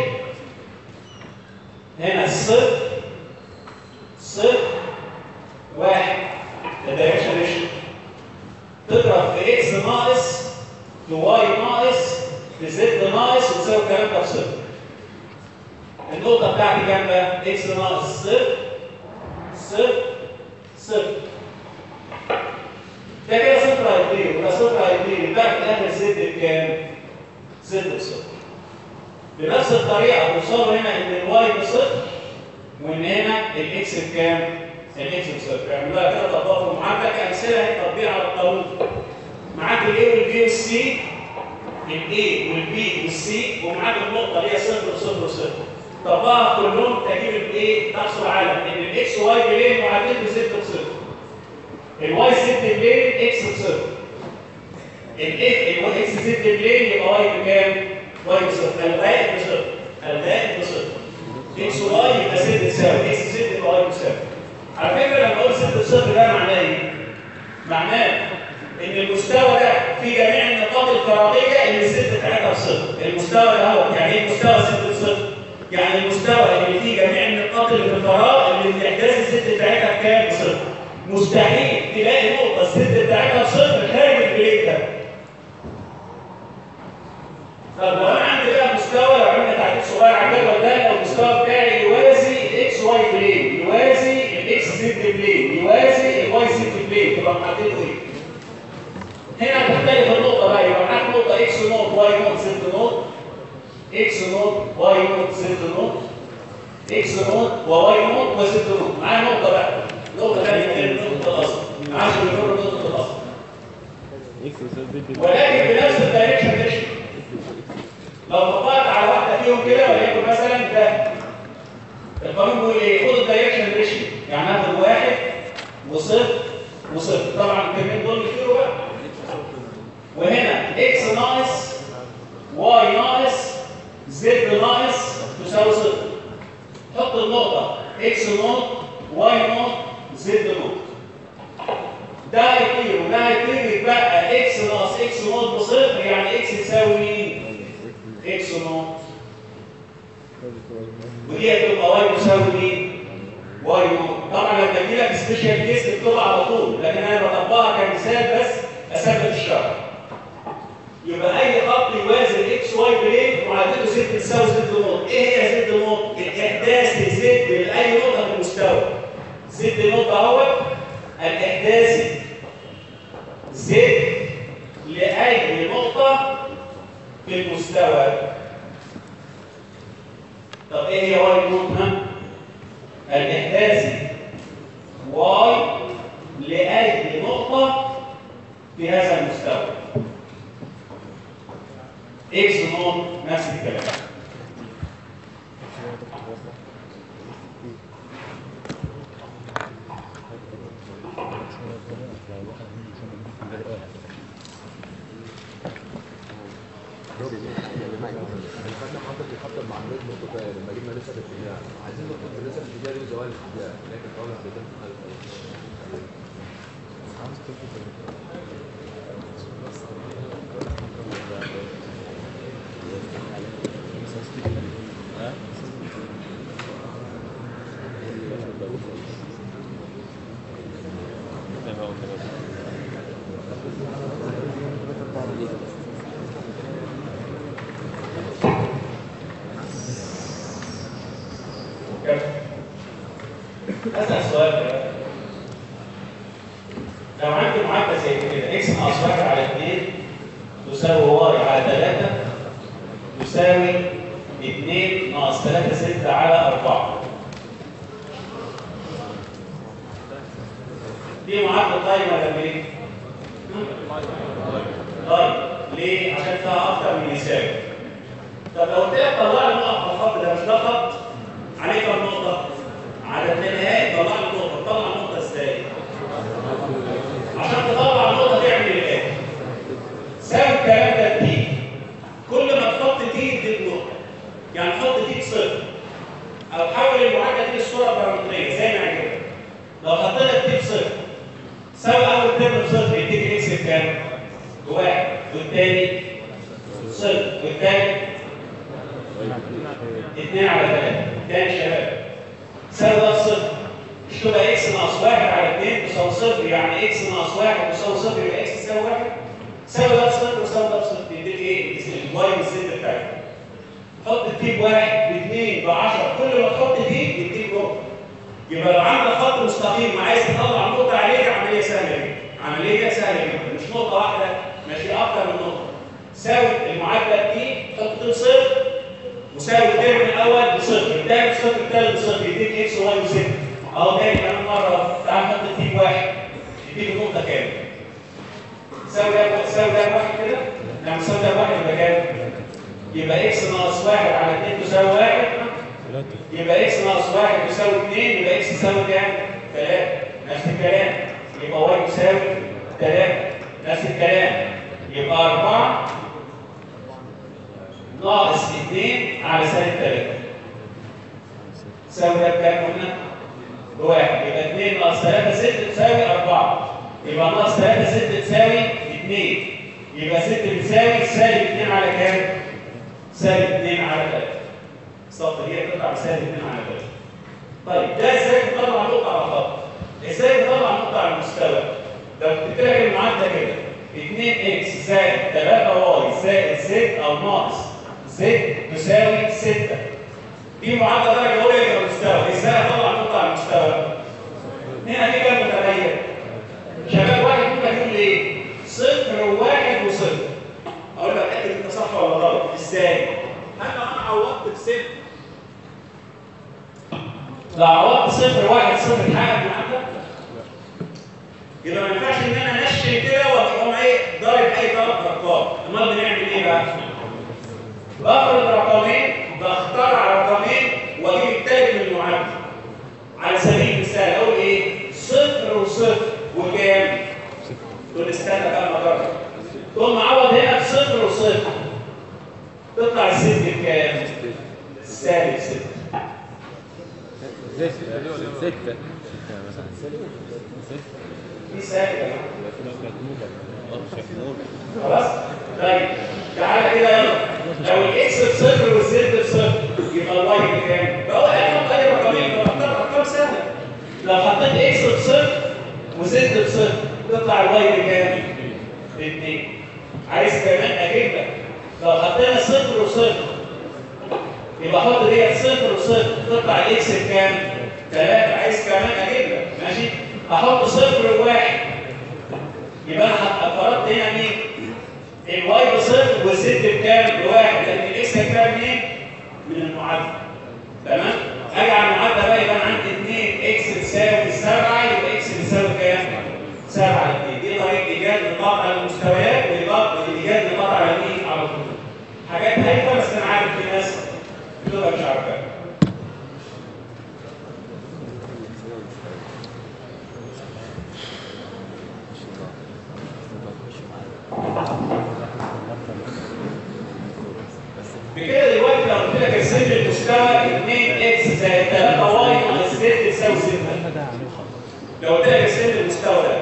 هنا صفر صفر واحد الدايركشن ريشيو تضرب في اكس ناقص في واي ناقص لزد ناقص وتساوي الكلام ده بصفر. النقطة بتاعتي كام بقى؟ اكس ناقص صفر صفر صفر. ده كده صفر هيطير وده صفر هيطير يبقى في الآخر زد بكام؟ زد بصفر. بنفس الطريقة توصلوا هنا إن الواي بصفر وإن هنا الإكس بكام؟ الإكس بصفر. اعملوها كده طبقوا المعادلة كأمثلة هي تطبيق على القانون. معاك الإيه والبي والسي الاي والبي والسي ومعاك النقطه اللي هي صفر صفر صفر طبقها كلهم تجيب الايه تحصل على ان الاكس واي بلين معادلته زد بصفر الواي زد بلين اكس بصفر الاكس زد بلين يبقى واي بكام؟ واي بصفر الغائب بصفر الغائب بصفر اكس واي يبقى زد تساوي اكس زد يبقى واي بيساوي على فكره لما اقول زد بصفر ده معناه ايه؟ معناه ان المستوى ده في جميع النقاط الفراغيه اللي الزد بتاعتها بصفر المستوى ده هو يعني ايه مستوى زد بصفر يعني المستوى اللي فيه جميع النقاط اللي في الفراغ اللي احداث الزد بتاعتها بكام بصفر مستحيل تلاقي نقطه الزد بتاعتها بصفر خارج البليك ده طب لو انا عندي بقى مستوى لو عملنا تعديل صغير على الجدول ده لو المستوى بتاعي يوازي الاكس واي بلين يوازي الاكس زد بلين يوازي الواي زد بلين تبقى محدده ايه؟ هنا تختلف النقطة بقى يبقى معاك نقطة اكس نوت واي نوت زد نوت اكس نوت واي نوت زد نوت اكس نوت وواي نوت وزد نوت معايا نقطة بقى نقطة ثانية غير النقطة الأصل عشان يكون نقطة الأصل ولكن بنفس الدايركشن ريشيو لو طبقت على واحدة فيهم كده وليكن مثلا ده القانون بيقول ايه؟ خد الدايركشن ريشيو يعني هاخد واحد وصفر وصفر طبعا الكلمين دول كتير بقى وهنا اكس ناقص واي ناقص زد ناقص تساوي صفر حط النقطة اكس نوت واي نوت زد نوت ده هيطير وده هيطير يتبقى اكس ناقص اكس نوت بصفر يعني اكس يساوي مين؟ اكس نوت ودي هتبقى واي تساوي مين؟ واي نوت طبعا لما تجي لك سبيشال كيس تكتبها على طول لكن انا بطبقها كمثال بس اثبت الشرح يبقى اي خط يوازي الاكس واي بلين معادلته زد تساوي زد نوت ايه هي زد نوت الاحداث زد لاي نقطه في المستوى زد نوت اهوت الاحداث زد لاي نقطه مستوى طب ايه هي واي نوت ها؟ الاحداثي واي لاي نقطه في هذا المستوى اكس نوت نفس الكلام الفن حاطط يخطط مع عمليه الاتجاه لما جبنا نسب الاتجاه عايزين نخطط بنسب الاتجاه دي وزوال الاتجاه لكن طبعا بيتم اسال سؤال بقى لو عندي معادله زي كده اكس ناقص 1 على 2 تساوي واي على 3 تساوي 2 ناقص 3 6 على 4 دي معادله طيب ولا مين؟ طيب ليه؟ عشان فيها اكتر من يساوي طب لو قلت لك طلع لي نقط الخط ده مش ده خط عليه كام نقطه؟ على النهاية طلع لي نقطة طلع نقطة ازاي؟ عشان تطلع نقطة تعمل الآتي ساوي الكلام ده تي كل ما تحط تي يديك نقطة يعني حط تي بصفر أو حول المعادلة دي لصورة بارامترية زي ما عجبك لو حطينا تي بصفر ساوي أول ترم بصفر يديك اكس بكام؟ بواحد والتاني صفر والتاني اتنين على ثلاثة تاني شباب ساوي ده صفر مش تبقى اكس ناقص 1 على 2 تساوي صفر يعني اكس ناقص 1 تساوي صفر يبقى اكس تساوي 1 ساوي ده بصفر وساوي ده بصفر يديك ايه؟ الواي والزد بتاعتك حط التي بواحد باثنين ب 10 كل ما تحط دي يديك نقطه يبقى لو عندك خط مستقيم عايز تطلع نقطه عليه عمليه سهله جدا عمليه سهله جدا مش نقطه واحده ماشي اكتر من نقطه ساوي المعادله دي حط دي صفر وساوي الترم الاول بصفر الثاني بصفر الثالث بصفر يديك اكس وواي وزد اهو تاني كمان مره تعال نحط التي بواحد يديك نقطه كام؟ ساوي ده ساوي ده واحد كده لما ساوي ده واحد يبقى كام؟ يبقى اكس ناقص واحد على 2 تساوي واحد يبقى اكس ناقص واحد يساوي 2 يبقى اكس يساوي كام؟ 3 نفس الكلام يبقى واي يساوي 3 نفس الكلام يبقى 4 ناقص 2 على سالب 3 تساوي ده بكام قلنا؟ بواحد يبقى 2 ناقص 3 6 تساوي 4 يبقى ناقص 3 6 تساوي 2 يبقى 6 بتساوي سالب 2 على كام؟ سالب 2 على 3 الصفر دي هتطلع بسالب 2 على 3 طيب ده ازاي تطلع نقطة على الخط؟ ازاي تطلع نقطة على المستوى؟ لو بتتراجع المعادلة كده 2 اكس زائد 3 واي زائد زد او ناقص زد تساوي 6 دي معادلة درجة أولى يبقى المستوى ازاي اطلع نقطة على المستوى؟ هنا في كام متغير؟ شباب واحد ممكن يقول لي ايه؟ صفر وواحد وصفر اقول لك اتاكد انت صح ولا غلط ازاي؟ هل لو انا عوضت بصفر لو عوضت صفر واحد صفر تحقق المعادله يبقى ما ينفعش ان انا انشن كده واقوم ايه ضارب اي ثلاث ارقام امال بنعمل ايه بقى؟ بفرض رقمين بختار رقمين واجيب التالت من المعادله على سبيل المثال اقول ايه؟ صفر وصفر وكام؟ تقول استنى بقى ما اجرب تقوم معوض هنا بصفر وصفر تطلع الست بكام؟ سالب ستة ستة دي سالب يا جماعة. خلاص؟ طيب تعالى كده يلا لو الاكس بصفر والزد بصفر يبقى الواي بكام؟ بقول احط اي رقمين بختار ارقام سهله لو حطيت اكس بصفر وزد بصفر تطلع الواي بكام؟ باثنين عايز كمان اجيب لك لو حطينا صفر وصفر يبقى حط ديت صفر وصفر تطلع الاكس بكام؟ ثلاثة عايز كمان اجيب لك ماشي؟ احط صفر وواحد يبقى انا فرضت هنا مين؟ الواي بصفر والزد بكام؟ بواحد لان الاكس هتبقى منين؟ من المعادله تمام؟ اجي على المعادله بقى يبقى انا عندي 2 اكس تساوي 7 يبقى اكس بيساوي كام؟ 7 2 دي طريقه ايجاد نقاط على المستويات وايجاد نقاط على مين؟ على الخطوط حاجات هايفه بس انا عارف في ناس بتبقى مش عارفاها بكده دلوقتي لو قلت لك ارسم لي المستوى 2 اكس زائد 3 واي ناقص زد تساوي 6 لو قلت لك ارسم لي المستوى ده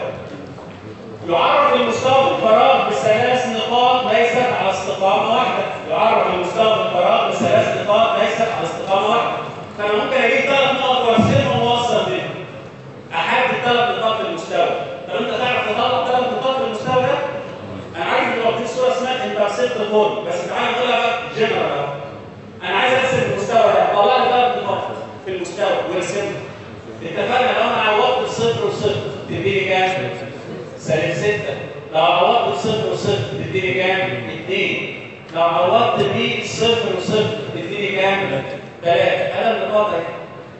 يعرف المستوى بالفراغ بثلاث نقاط ليست على استقامه واحده يعرف المستوى بالفراغ بثلاث نقاط ليست على استقامه واحده فانا ممكن اجيب ثلاث نقط وارسمهم واوصل بينهم احدد ثلاث نقاط في المستوى طب انت تعرف تطلع ثلاث نقاط في المستوى ده انا عارف ان واخدين صوره اسمها انترسبت فورم بس تعالى نقولها بقى جنرال اهو انا عايز ارسم المستوى ده طلع لي ثلاث نقاط في المستوى وارسمهم اتفقنا لو انا عوضت بصفر وصفر تديني كام؟ سالب 6 لو عوضت بصفر وصفر تديني كام؟ 2 لو عوضت بصفر وصفر تديني كام؟ 3 انا النقاط اهي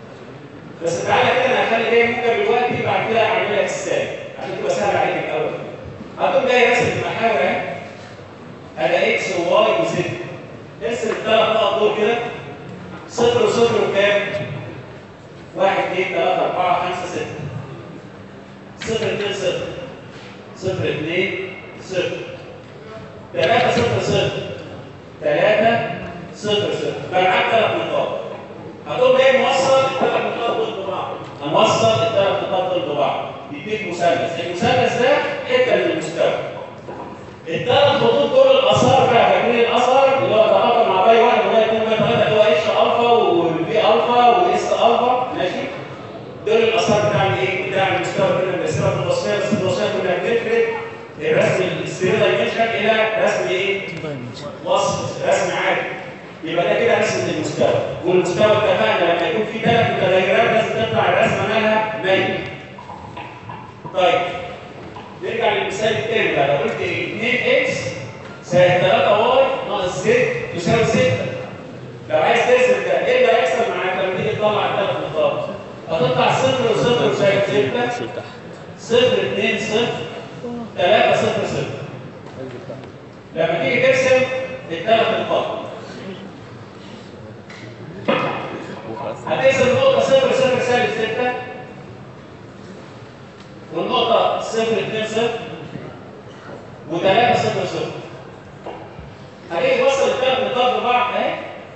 بس تعالى كده انا هخلي جاي موجب دلوقتي بعد كده اعمل لك السالب عشان تبقى سهل عليك الاول هتقوم جاي راسم المحاور اهي ادي اكس وواي وزد ارسم الثلاث نقط دول كده صفر وصفر وكام؟ واحد اثنين ثلاثة أربعة خمسة ستة صفر اثنين صفر صفر اثنين صفر ثلاثة صفر صفر ثلاثة صفر صفر بقى معاك ثلاث نقاط هتقوم جاي موصل الثلاث نقاط دول ببعض هنوصل الثلاث نقاط دول ببعض يديك مثلث المثلث ده حته من المستوى الثلاث خطوط دول الاثار بقى فاكرين الاثر اللي هو تلاقى مع باي واحد وباي اثنين وباي ثلاثه اللي هو اتش الفا والبي الفا واس الفا ماشي دول الاثار بتاع الايه؟ بتاع المستوى كده بنرسمها في الوصفيه بس الوصفيه كنا بنفرد الرسم السيريال دايمنشن الى رسم ايه؟ وصف رسم عادي يبقى ده كده رسم المستوى والمستوى اتفقنا لما يكون في ثلاث متغيرات لازم تطلع الرسمه مالها ميت طيب نرجع للمثال الثاني بقى لو قلت 2 اكس زائد 3 واي ناقص زد يساوي 6 لو عايز ترسم ده ايه اللي هيحصل معاك لما تيجي تطلع الثلاث نقاط؟ هتطلع صفر وصفر يساوي 6 صفر 2 صفر 3 صفر صفر لما تيجي ترسم الثلاث نقاط هتقسم النقطة صفر صفر سالب 6 والنقطة صفر اتنين صفر وثلاثة صفر صفر هتيجي توصل الثلاث نقاط ببعض اهي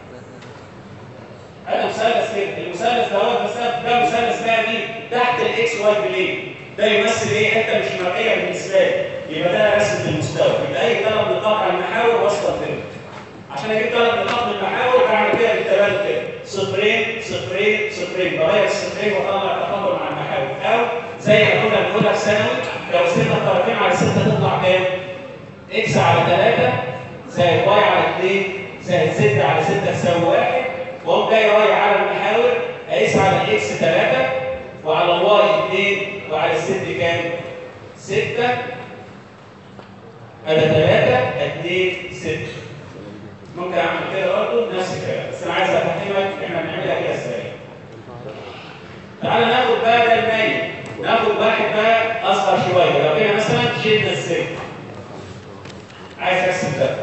هذا مثلث كده المثلث دوت بس ده مثلث بقى مين؟ تحت الاكس واي بلين ده يمثل ايه؟ حته مش مرئيه بالنسبه لي يبقى ده رسمه المستوى يبقى اي ثلاث نقاط على المحاور واصله كده عشان اجيب ثلاث نقاط من المحاور بعمل كده بالتبادل كده صفرين صفرين صفرين بغير الصفرين واطلع التفاضل مع المحاور او زي ما كنا بنقولها في ثانوي لو سيبنا الطرفين على 6 تطلع كام؟ اكس على 3 زائد واي على 2 زائد زد على 6 تساوي 1 واقوم جاي رايح على المحاور اقيس على الاكس 3 وعلى الواي 2 وعلى الزد كام؟ 6 ادي 3 2 6 ممكن اعمل كده برضه نفس الكلام بس انا عايز افهمك احنا بنعملها كده ازاي تعالى ناخد بقى ده الميت ناخد واحد بقى اصغر شويه لو كده مثلا شلنا السلك عايز ارسم ده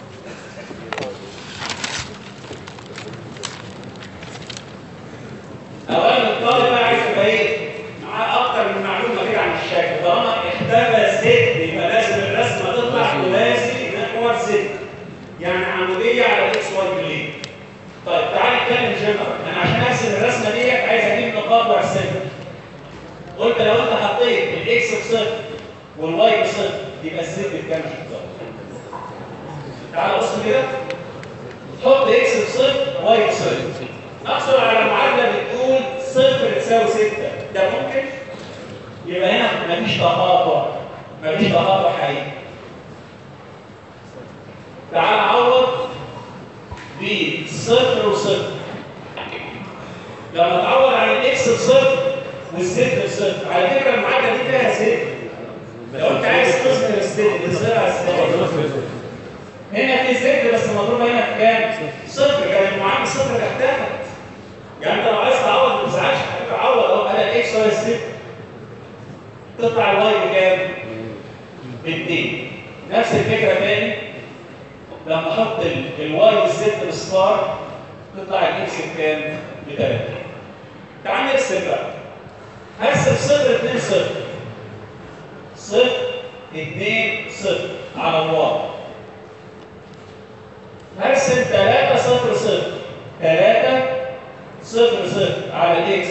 اولا الطالب بقى عايز يبقى ايه معاه اكتر من معلومه كده عن الشكل طالما اختفى زد يبقى لازم الرسمه تطلع توازي محور زد يعني عموديه على الاكس واي بلين طيب تعالى نتكلم جنرال انا عشان ارسم الرسمه ديت عايز اجيب نقاط وارسمها قلت لو انت حطيت الاكس بصفر والواي بصفر يبقى الزد بكام بالظبط تعالى بص كده حط اكس بصفر واي بصفر احصل على معادله بتقول صفر تساوي 6 ده ممكن يبقى هنا مفيش تقاطع مفيش تقاطع حقيقي تعال عوض بصفر وصفر لما تعوض عن الاكس بصفر والزد بصفر على فكره المعادله دي فيها زد لو انت عايز تظهر الزد تظهرها ازاي؟ كام؟ صفر كان المعامل صفر اختفت يعني انت لو عايز تعوض ما تزعلش تعوض اهو انا الاكس واي صفر تطلع الواي بكام؟ باثنين نفس الفكره تاني لما احط ال- الواي والزد بستار تطلع الاكس بكام؟ بثلاثه تعال نرسم بقى هرسم صفر 2 صفر صفر 2 صفر على الواي هرسم 3 صفر صفر 3 صفر صفر على الاكس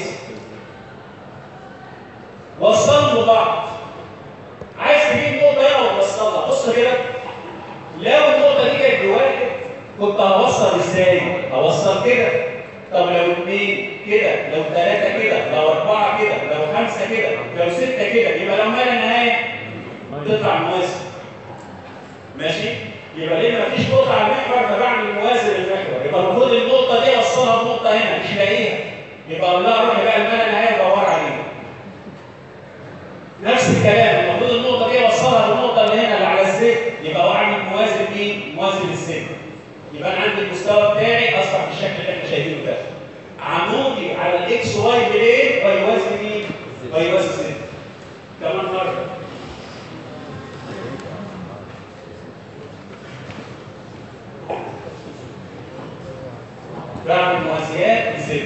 وصلوا بعض عايز تجيب نقطة هنا وتوصلها بص كده لو النقطة دي كانت بواحد كنت هوصل ازاي؟ هوصل كده طب لو اثنين كده لو ثلاثة كده لو أربعة كده لو خمسة كده لو ستة كده يبقى لو ما لا نهاية تطلع موازي ماشي؟ يبقى ليه مفيش نقطة على المحور فبعمل موازي للمحور يبقى المفروض النقطة دي أوصلها بنقطة هنا مش لاقيها يبقى أقول لها روحي بقى الملا نهاية دور عليها نفس الكلام المفروض النقطة دي أوصلها بالنقطة اللي هنا اللي على الزيت يبقى أعمل موازي مين؟ موازي للزيت يبقى أنا عندي المستوى بتاعي أصبح بالشكل اللي احنا شايفينه ده عمودي على الإكس واي بلين ويوازي مين؟ ويوازي الزيت كمان مرة بعمل موازيات للزيت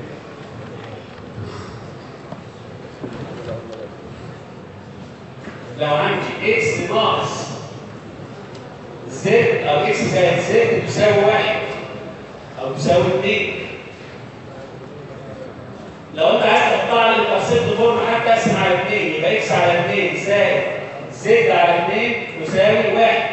لو عندي اكس ناقص زد او اكس زائد زد تساوي واحد او تساوي اثنين لو انت عايز تقطع لي التفصيل فورم حتى اقسم على اثنين يبقى اكس على اثنين زائد زد على اثنين يساوي واحد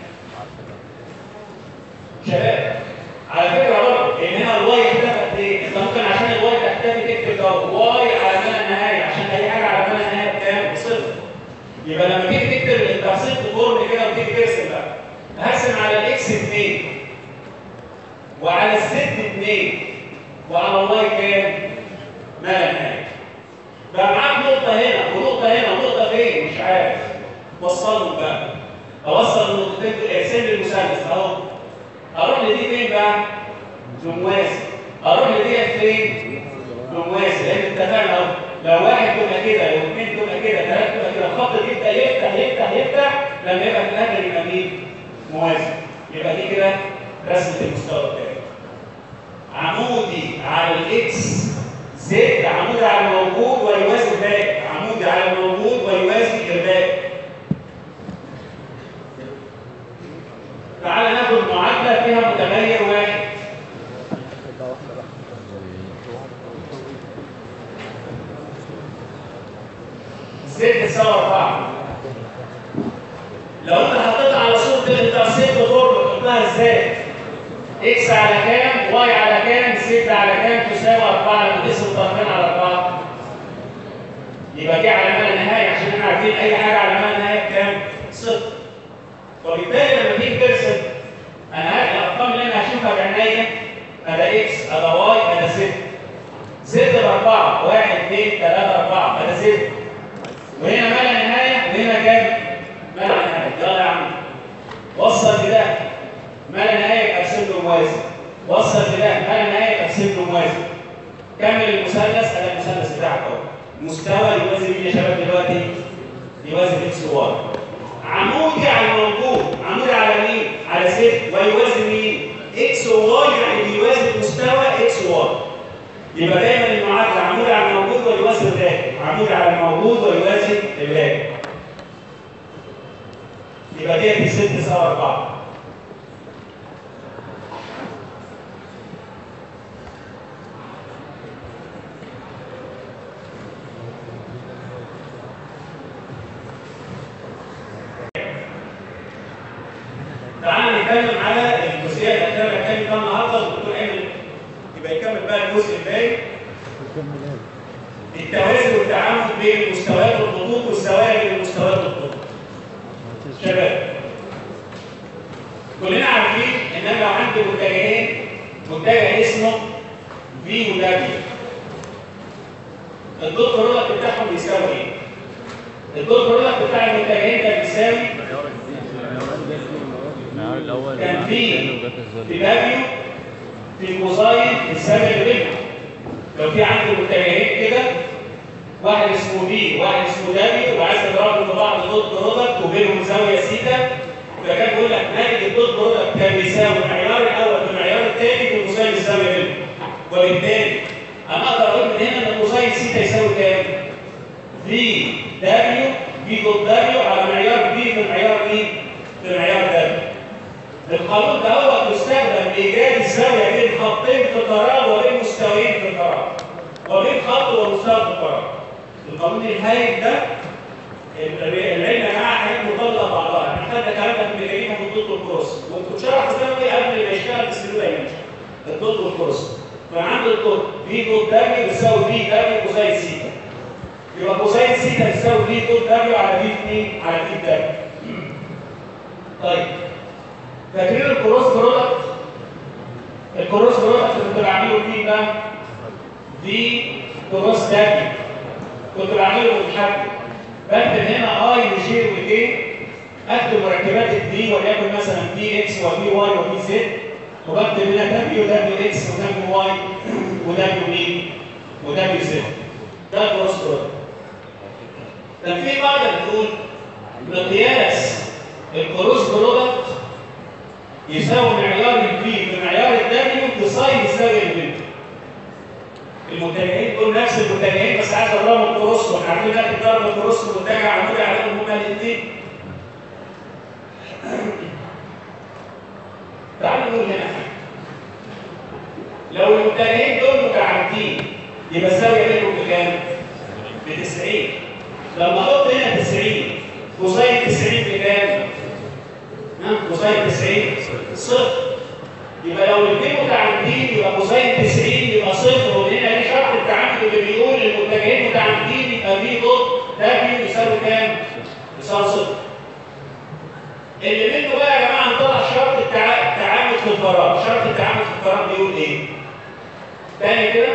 شباب على فكره برضه ان هنا الواي اختفت ليه؟ انت ممكن عشان الواي تختفي تكتب ده واي على ما لا نهايه عشان اي حاجه على ما لا نهايه بكام؟ بصفر يبقى لما تيجي تكتب التفصيل فورم كده وتيجي ترسم بقى هرسم على الاكس 2 وعلى الزد 2 وعلى الواي كام؟ ما لا نهايه بقى معاك نقطه هنا ونقطه هنا ونقطه فين؟ مش عارف وصلهم بقى اوصل النقطتين دول ارسم لي المثلث اهو اروح لدي فين بقى؟ بموازي اروح لدي فين؟ بموازي لان اتفقنا اهو لو واحد تبقى كده لو اثنين تبقى كده ثلاثه تبقى كده الخط يبدا يفتح يفتح يفتح لما يبقى في الاخر يبقى مين؟ موازي يبقى دي كده رسمه المستوى بتاعي عمودي على الاكس زد عمودي على الموجود ويوازي الباقي عمودي على الموجود ويوازي الباقي تعالى ناخد معادله فيها متغير واحد زد تساوي 4 لو انت حطيتها على صوره الانترسيبت فورم تحطها ازاي؟ اكس على كام؟ واي على كام؟ زد على كام؟ تساوي 4 لما تقسم الطرفين على 4 يبقى دي على ما لا نهايه عشان احنا عارفين اي حاجه على ما لا نهايه بكام؟ صفر وبالتالي لما تيجي ترسم انا هاخد الارقام اللي انا هشوفها بعينيا ادا اكس ادا واي ادا زد زد باربعه 1 2 3 4 ادا زد وهنا ما لا نهايه وهنا كام؟ ما لا نهايه يلا يا عم وصل لده ما لا نهايه يبقى ارسم له موازي وصل لده ما لا نهايه يبقى ارسم له موازي كمل المثلث ادي المثلث بتاعك اهو مستوى يوازي مين يا شباب دلوقتي؟ يوازي اكس وواي عمودي على الموجود عمودي على مين؟ على زد ويوازي مين؟ اكس وواي يعني بيوازي مستوى اكس وواي يبقى دايما المعادله عمودي على الموجود ويوازي الباقي عمودي على الموجود ويوازي الباقي يبقى ديت 6 تساوي 4 تعالى نتكلم على الجزئيه الاخيره اللي هنتكلم فيها النهارده والدكتور ايمن يبقى يكمل بقى الجزء الباقي التوازن والتعامل بين مستويات الخطوط والسوائل بين مستويات الخطوط شباب كلنا عارفين ان انا لو عندي متجهين متجه اسمه في ودبليو الدوت برودكت بتاعهم بيساوي ايه؟ الدوت برودكت بتاع المتجهين ده بيساوي الأول كان مع في الثاني وجت في الظل دابيو في كوزاين في السابع اللي بينهم لو في عندي متجهين كده واحد اسمه بي وواحد اسمه دابيو وعايز تضربهم في بعض دوت برودكت وبينهم زاويه سيتا فكان بيقول لك ناتج الدوت برودكت كان بيساوي المعيار الاول في المعيار الثاني في كوزاين الزاويه بينهم وبالتالي انا اقدر اقول من هنا ان كوزاين سيتا يساوي كام؟ في دبليو في دوت دبليو على معيار بي في معيار ايه؟ في معيار دبليو. القانون ده هو يستخدم لايجاد الزاويه بين خطين في الفراغ وبين مستويين في الفراغ وبين خط ومستوى في الفراغ. القانون الهايل ده العلم يا جماعه حاجات مرتبطه ببعضها، احنا خدنا الكلام ده في الميكانيكا في الضغط والكروس، وانتوا شرحوا ثانوي قبل ما يشتغل في السلوك دايمنشن. الضغط والكروس. فعند الضغط في دوت دبليو بيساوي في دبليو كوزين سيتا. يبقى كوساين سيتا تساوي في دوت دبليو على في 2 على في دبليو. طيب فاكرين الكروس برودكت؟ الكروس برودكت كنت بعمله فيه بقى في كروس دبليو كنت بعمله متحدد بكتب هنا اي وجي وكي اكتب مركبات الدي وليكن مثلا دي اكس وبي واي وبي زد وبكتب هنا دبليو دبليو اكس ودبليو واي ودبليو مين ودبليو زد ده الكروس برودكت كان في بعض بتقول مقياس الكروس برودكت يساوي معيار البي بمعيار الدبليو كوساين يساوي البنت المتجهين دول نفس المتجهين بس عايز اضربهم كروس واحنا عارفين ان ضرب الكروس والمتجه عمودي عليهم هما الاثنين تعالوا نقول هنا حاجه لو المتجهين دول متعامدين يبقى الزاويه بينهم بكام؟ ب 90 لما احط هنا 90 كوساين 90 بكام؟ ها كوساين 90 صفر يبقى لو الاثنين متعامدين يبقى كوساين 90 يبقى صفر وهنا دي شرط التعامد اللي بيقول المتجهين متعامدين يبقى في دوت دبليو يساوي كام؟ يساوي صفر اللي منه بقى يا جماعه نطلع شرط التع- التعامد في الفراغ شرط التعامد في الفراغ بيقول ايه؟ تاني كده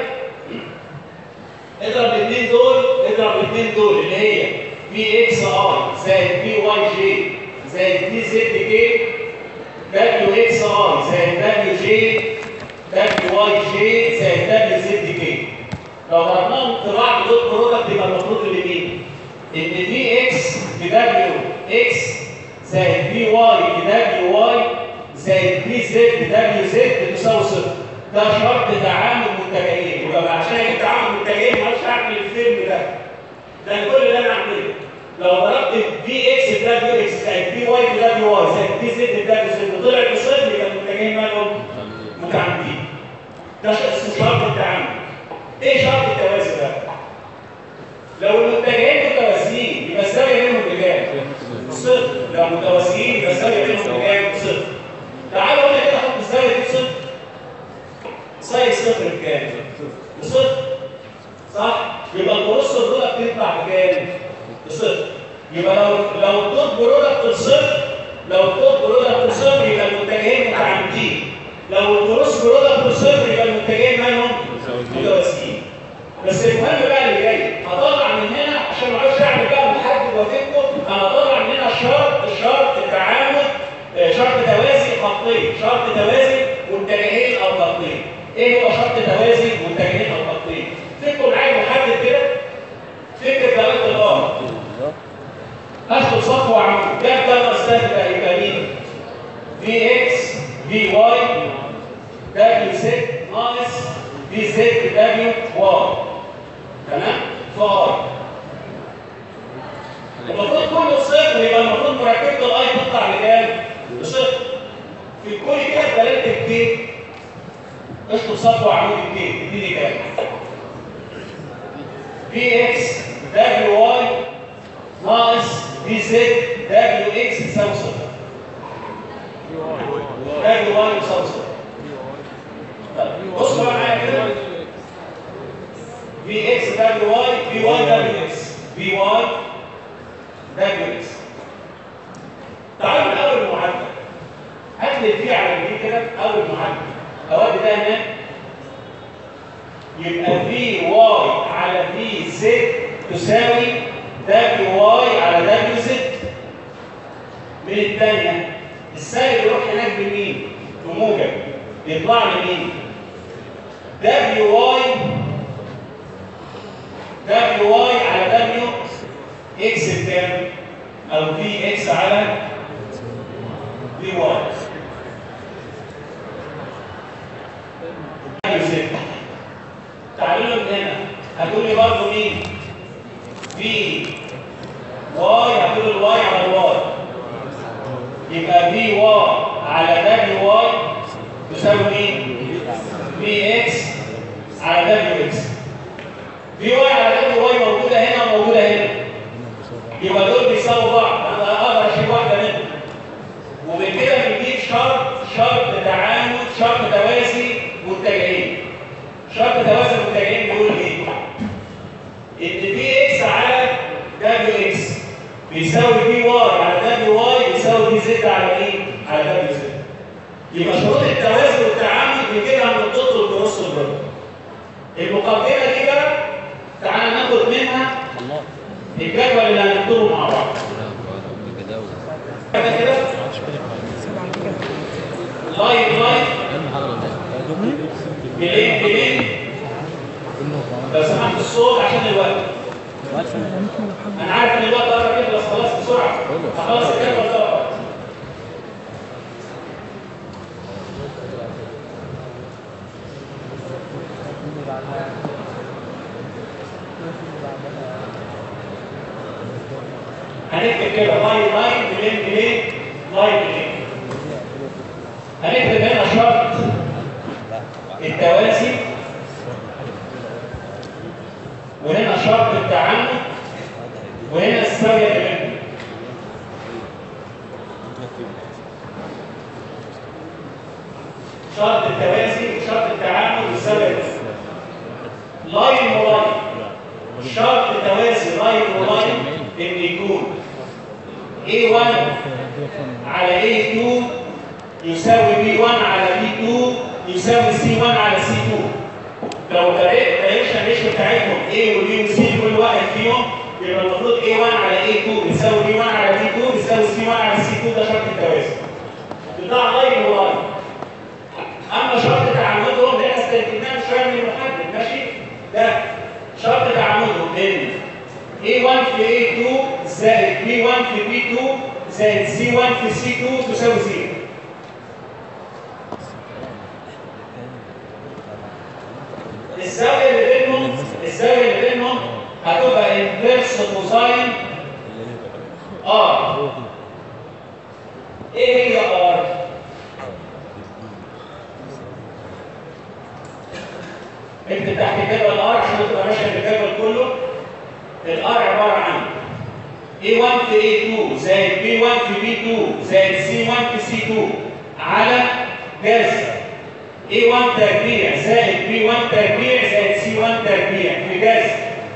اضرب الاثنين دول اضرب الاثنين دول اللي هي في اكس اي زائد في واي جي زائد في زد كي دبليو اكس اي زائد دبليو جي دبليو واي جي زائد دبليو زد كي لو ضربناهم في بعض دول برودكت يبقى المفروض اللي مين؟ ان في اكس بدبليو اكس زائد في واي بدبليو واي زائد في زد بدبليو زد تساوي صفر ده شرط تعامل متجهين يبقى عشان اجيب تعامل متجهين مش هعمل الفيلم ده ده كل اللي انا اعمله لو ضربت في اكس بدبليو اكس زائد في واي بدبليو واي زائد في زد بدبليو زد طلع بصفر يبقى المتجهين مالهم متعامدين ده اسمه شرط التعامل ايه شرط التوازي ده؟ لو المتجهين متوازيين يبقى الزاويه بينهم بكام؟ صفر لو متوازيين يبقى الزاويه بينهم بكام؟ صفر تعالوا هنا كده احط الزاويه دي بصفر ساين صفر بكام؟ بصفر صح؟ يبقى الكروس برودكت تطلع بكام؟ بصفر يبقى لو لو الدوت برودكت بصفر لو الدوت برودكت بصفر يبقى المتجهين متعامدين لو الكروس برودكت بصفر يبقى المتجهين مالهم؟ متوازيين بس المهم بقى اللي جاي هطلع من هنا عشان ما اقعدش اعمل بقى محدد واجيبكم انا هطلع من هنا الشرط الشرط التعامد آه، شرط توازي خطين شرط توازي متجهين او خطين ايه هو شرط توازي متجهين او خطين فكروا معايا محدد كده فكره دوائر الارض اخد سطح وعمود ده ده مسافه بقى يبقى مين في اكس في واي دبليو زد ناقص في زد دبليو واي تمام فاي المفروض كله صفر يبقى المفروض مركبه الاي تطلع لكام؟ لصفر في كل كده دلاله الكي اشطب سطح وعمود الكي تديني كام؟ في اكس دبليو واي ناقص في زد دبليو اكس يساوي صفر دبليو واي يساوي صفر طيب بص بقى معايا كده في اكس دبليو واي في واي دبليو اكس في واي دبليو اكس تعالوا من اول المعادله هات لي الفي على الفي كده اول معادله اودي ده هناك يبقى في واي على في زد تساوي دبليو واي على دبليو زد من الثانيه السالب يروح هناك بمين؟ بموجب يطلع لي مين؟ دبليو واي دبليو واي على دبليو اكس بكام؟ او في اكس على في واي دبليو ستة تعالوا له من هنا هتقول لي برضه مين؟ في واي هتقول له الواي على الواي يبقى في واي على دبليو واي تساوي مين؟ في اكس على دبليو اكس في واي على دبليو واي موجوده هنا وموجوده هنا يبقى دول بيساووا بعض انا اقدر اشيل واحده منهم ومن كده بنجيب شرط شرط تعامد شرط توازي متجهين شرط توازي متجهين بيقول ايه؟ ان في اكس على دبليو اكس بيساوي في واي على دبليو واي بيساوي في زد على مين؟ على دبليو زد يبقى شروط التوازي والتعامد بنجيبها من الضد والكروس والبرد المقدمه دي بقى تعالى ناخد منها الجدول اللي هنكتبه مع بعض كده كده لاين لاين بلين بلين لو سمحت الصوت عشان الوقت انا عارف ان الوقت قرب يخلص خلاص بسرعه هخلص الجدول ده هنكتب كده لاين لاين بلين بلين لاين بلين هنكتب هنا شرط التوازي وهنا شرط التعامد وهنا الزاويه اللي بينهم شرط التوازي وشرط التعامد والزاويه اللي بينهم لاين ولاين شرط التوازي لاين ولاين ان يكون A1 على A2 يساوي B1 على B2 يساوي C1 على C2 لو قريت الريليشن ريشيو بتاعتهم A و B و C كل واحد فيهم يبقى المفروض A1 على A2 بيساوي B1 على B2 بيساوي C1 على C2 ده شرط التوازي بتاع لاين ولاين اما شرط تعامدهم ده احنا استنتجناه من شويه من المحدد ماشي ده شرط تعامدهم ان A1 في A2 زائد B1 في B2 زائد C1 في C2 تساوي 0 الزاويه اللي بينهم الزاويه اللي بينهم هتبقى انفيرس كوزاين ار ايه هي ار اكتب تحت الجدول ار عشان تبقى ماشيه بالجدول كله الار عباره عن A1 في A2 زائد B1 في B2 زائد C1 في C2 على جذر A1 تربيع زائد B1 تربيع زائد C1 تربيع في جذر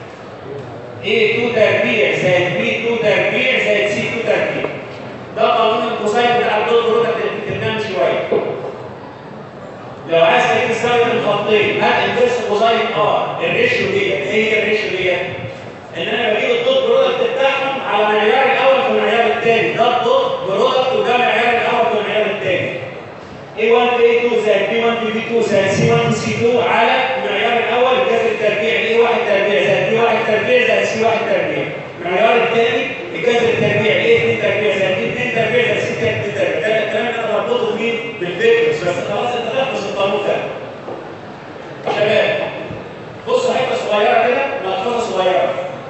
A2 تربيع زائد B2 تربيع زائد C2 تربيع ده قانون الكوساين بتاع الدور برودكت اللي كتبناه من شويه لو عايز تجيب الزاويه من خطين هات انفيرس كوساين ار الريشيو ديت ايه هي الريشيو ديت؟ ان انا بجيب الدوت برودكت بتاعهم على المعيار الاول في المعيار الثاني ده الدوت برودكت وده المعيار الاول في المعيار الثاني A1 في A2 زائد B1 في B2 زائد C1 في C2 على المعيار الاول الجذر التربيع A1 تربيع زائد B1 تربيع زائد C1 تربيع المعيار الثاني الجذر التربيع A2 تربيع زائد B2 تربيع زائد C2 تربيع ده الكلام اللي انا بربطه بمين؟ بالفيكتورز بس خلاص انت تحفظ القانون ده شباب بصوا حته صغيره كده ملحوظه صغيره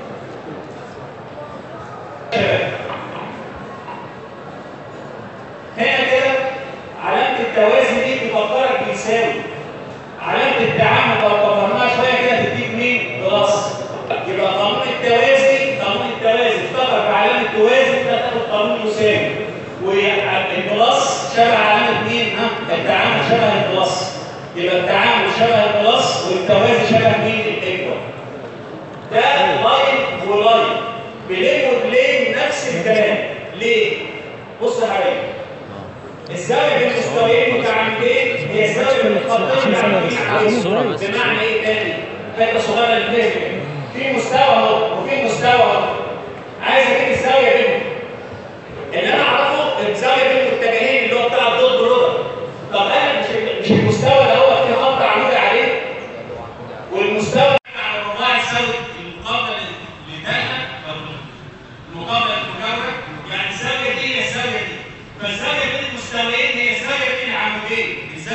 هنا كده علامة التوازي دي تفكرك بيساوي علامة التعامد لو كبرناها شوية كده تديك مين؟ بلس يبقى قانون التوازي قانون التوازي افتكر بعلامة توازي كده تاخد قانون يساوي والبلس شبه علامة مين؟ ها؟ التعامد شبه البلس يبقى التعامد شبه البلس والتوازي شبه مين؟ الايكوال ده لاين ولاين بلين وبلين نفس الكلام ليه؟ بص يا حبايبي الزاويه بين المستويين متعامدين هي الزاويه بين الخطين متعامدين بمعنى ايه تاني؟ حته صغيره للفهم في مستوى اهو وفي مستوى اهو عايز اجيب الزاويه بينهم اللي انا اعرفه الزاويه بين المتجهين اللي هو بتاع الضد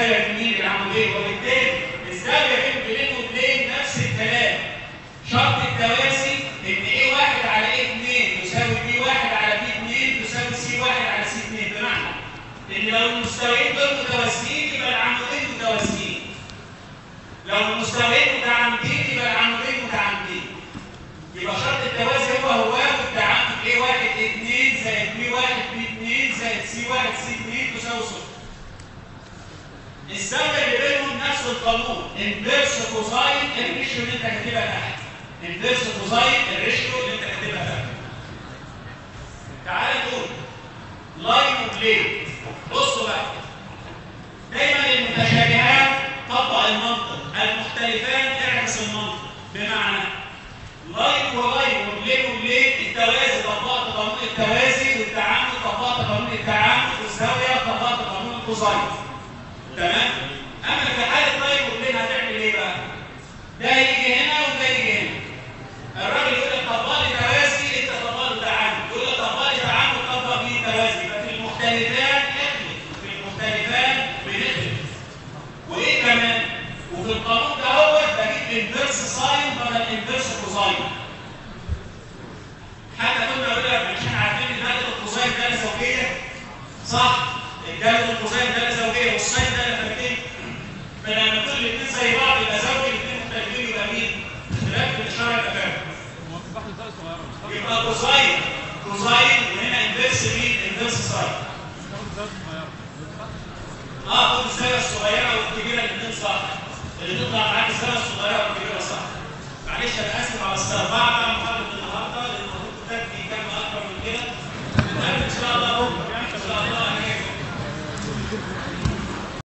الزاويه في مين العموديه وبالتالي الزاويه بين بلين وبلين نفس الكلام شرط التوازي ان ايه واحد على ايه 2 يساوي بي واحد على بي 2 تساوي سي واحد على سي 2 بمعنى ان لو المستويين دول متوازيين يبقى العمودين متوازيين لو المستويين متعامدين يبقى العمودين متعامدين يبقى شرط التوازي هو هو والتعامد ايه واحد 2 زائد بي واحد بي 2 زائد سي واحد سي 2 تساوي صفر الزاويه اللي بينهم نفس القانون انفيرس كوزاين الريشيو اللي انت كاتبها تحت انفيرس كوزاين الريشيو اللي انت كاتبها تحت تعال نقول لاين وبليد بصوا بقى دايما المتشابهات طبق المنطق المختلفان اعكس المنطق بمعنى لاين ولاين وبليد وبليد التوازي طبقت قانون التوازي والتعامد طبقت قانون التعامد والزاويه طبقت قانون الكوزاين تمام اما في حاله لاين وبليد هتعمل ايه بقى ده يجي هنا وده يجي هنا الراجل يقول لك طبق لي توازي انت طبق له تعامد يقول لك طبق لي تعامد طبق لي توازي يبقى في المختلفات اخلف في المختلفات بنخلف وايه كمان وفي القانون ده هو بجيب انفيرس ساين بدل انفيرس كوزاين حتى كنا نقول لك عشان عارفين ان داله الكوزاين داله زوجيه صح الداله الكوزاين داله زوجيه والساين داله فلكيه فلما كل الاثنين زي بعض يبقى زوجي الاثنين مختلفين يبقى مين؟ اختلاف في الاشاره يبقى فاهم يبقى كوزاين كوزاين وهنا انفيرس مين؟ انفيرس ساين اه خد الزاويه الصغيره والكبيره الاثنين صح اللي تطلع معاك الزاويه الصغيره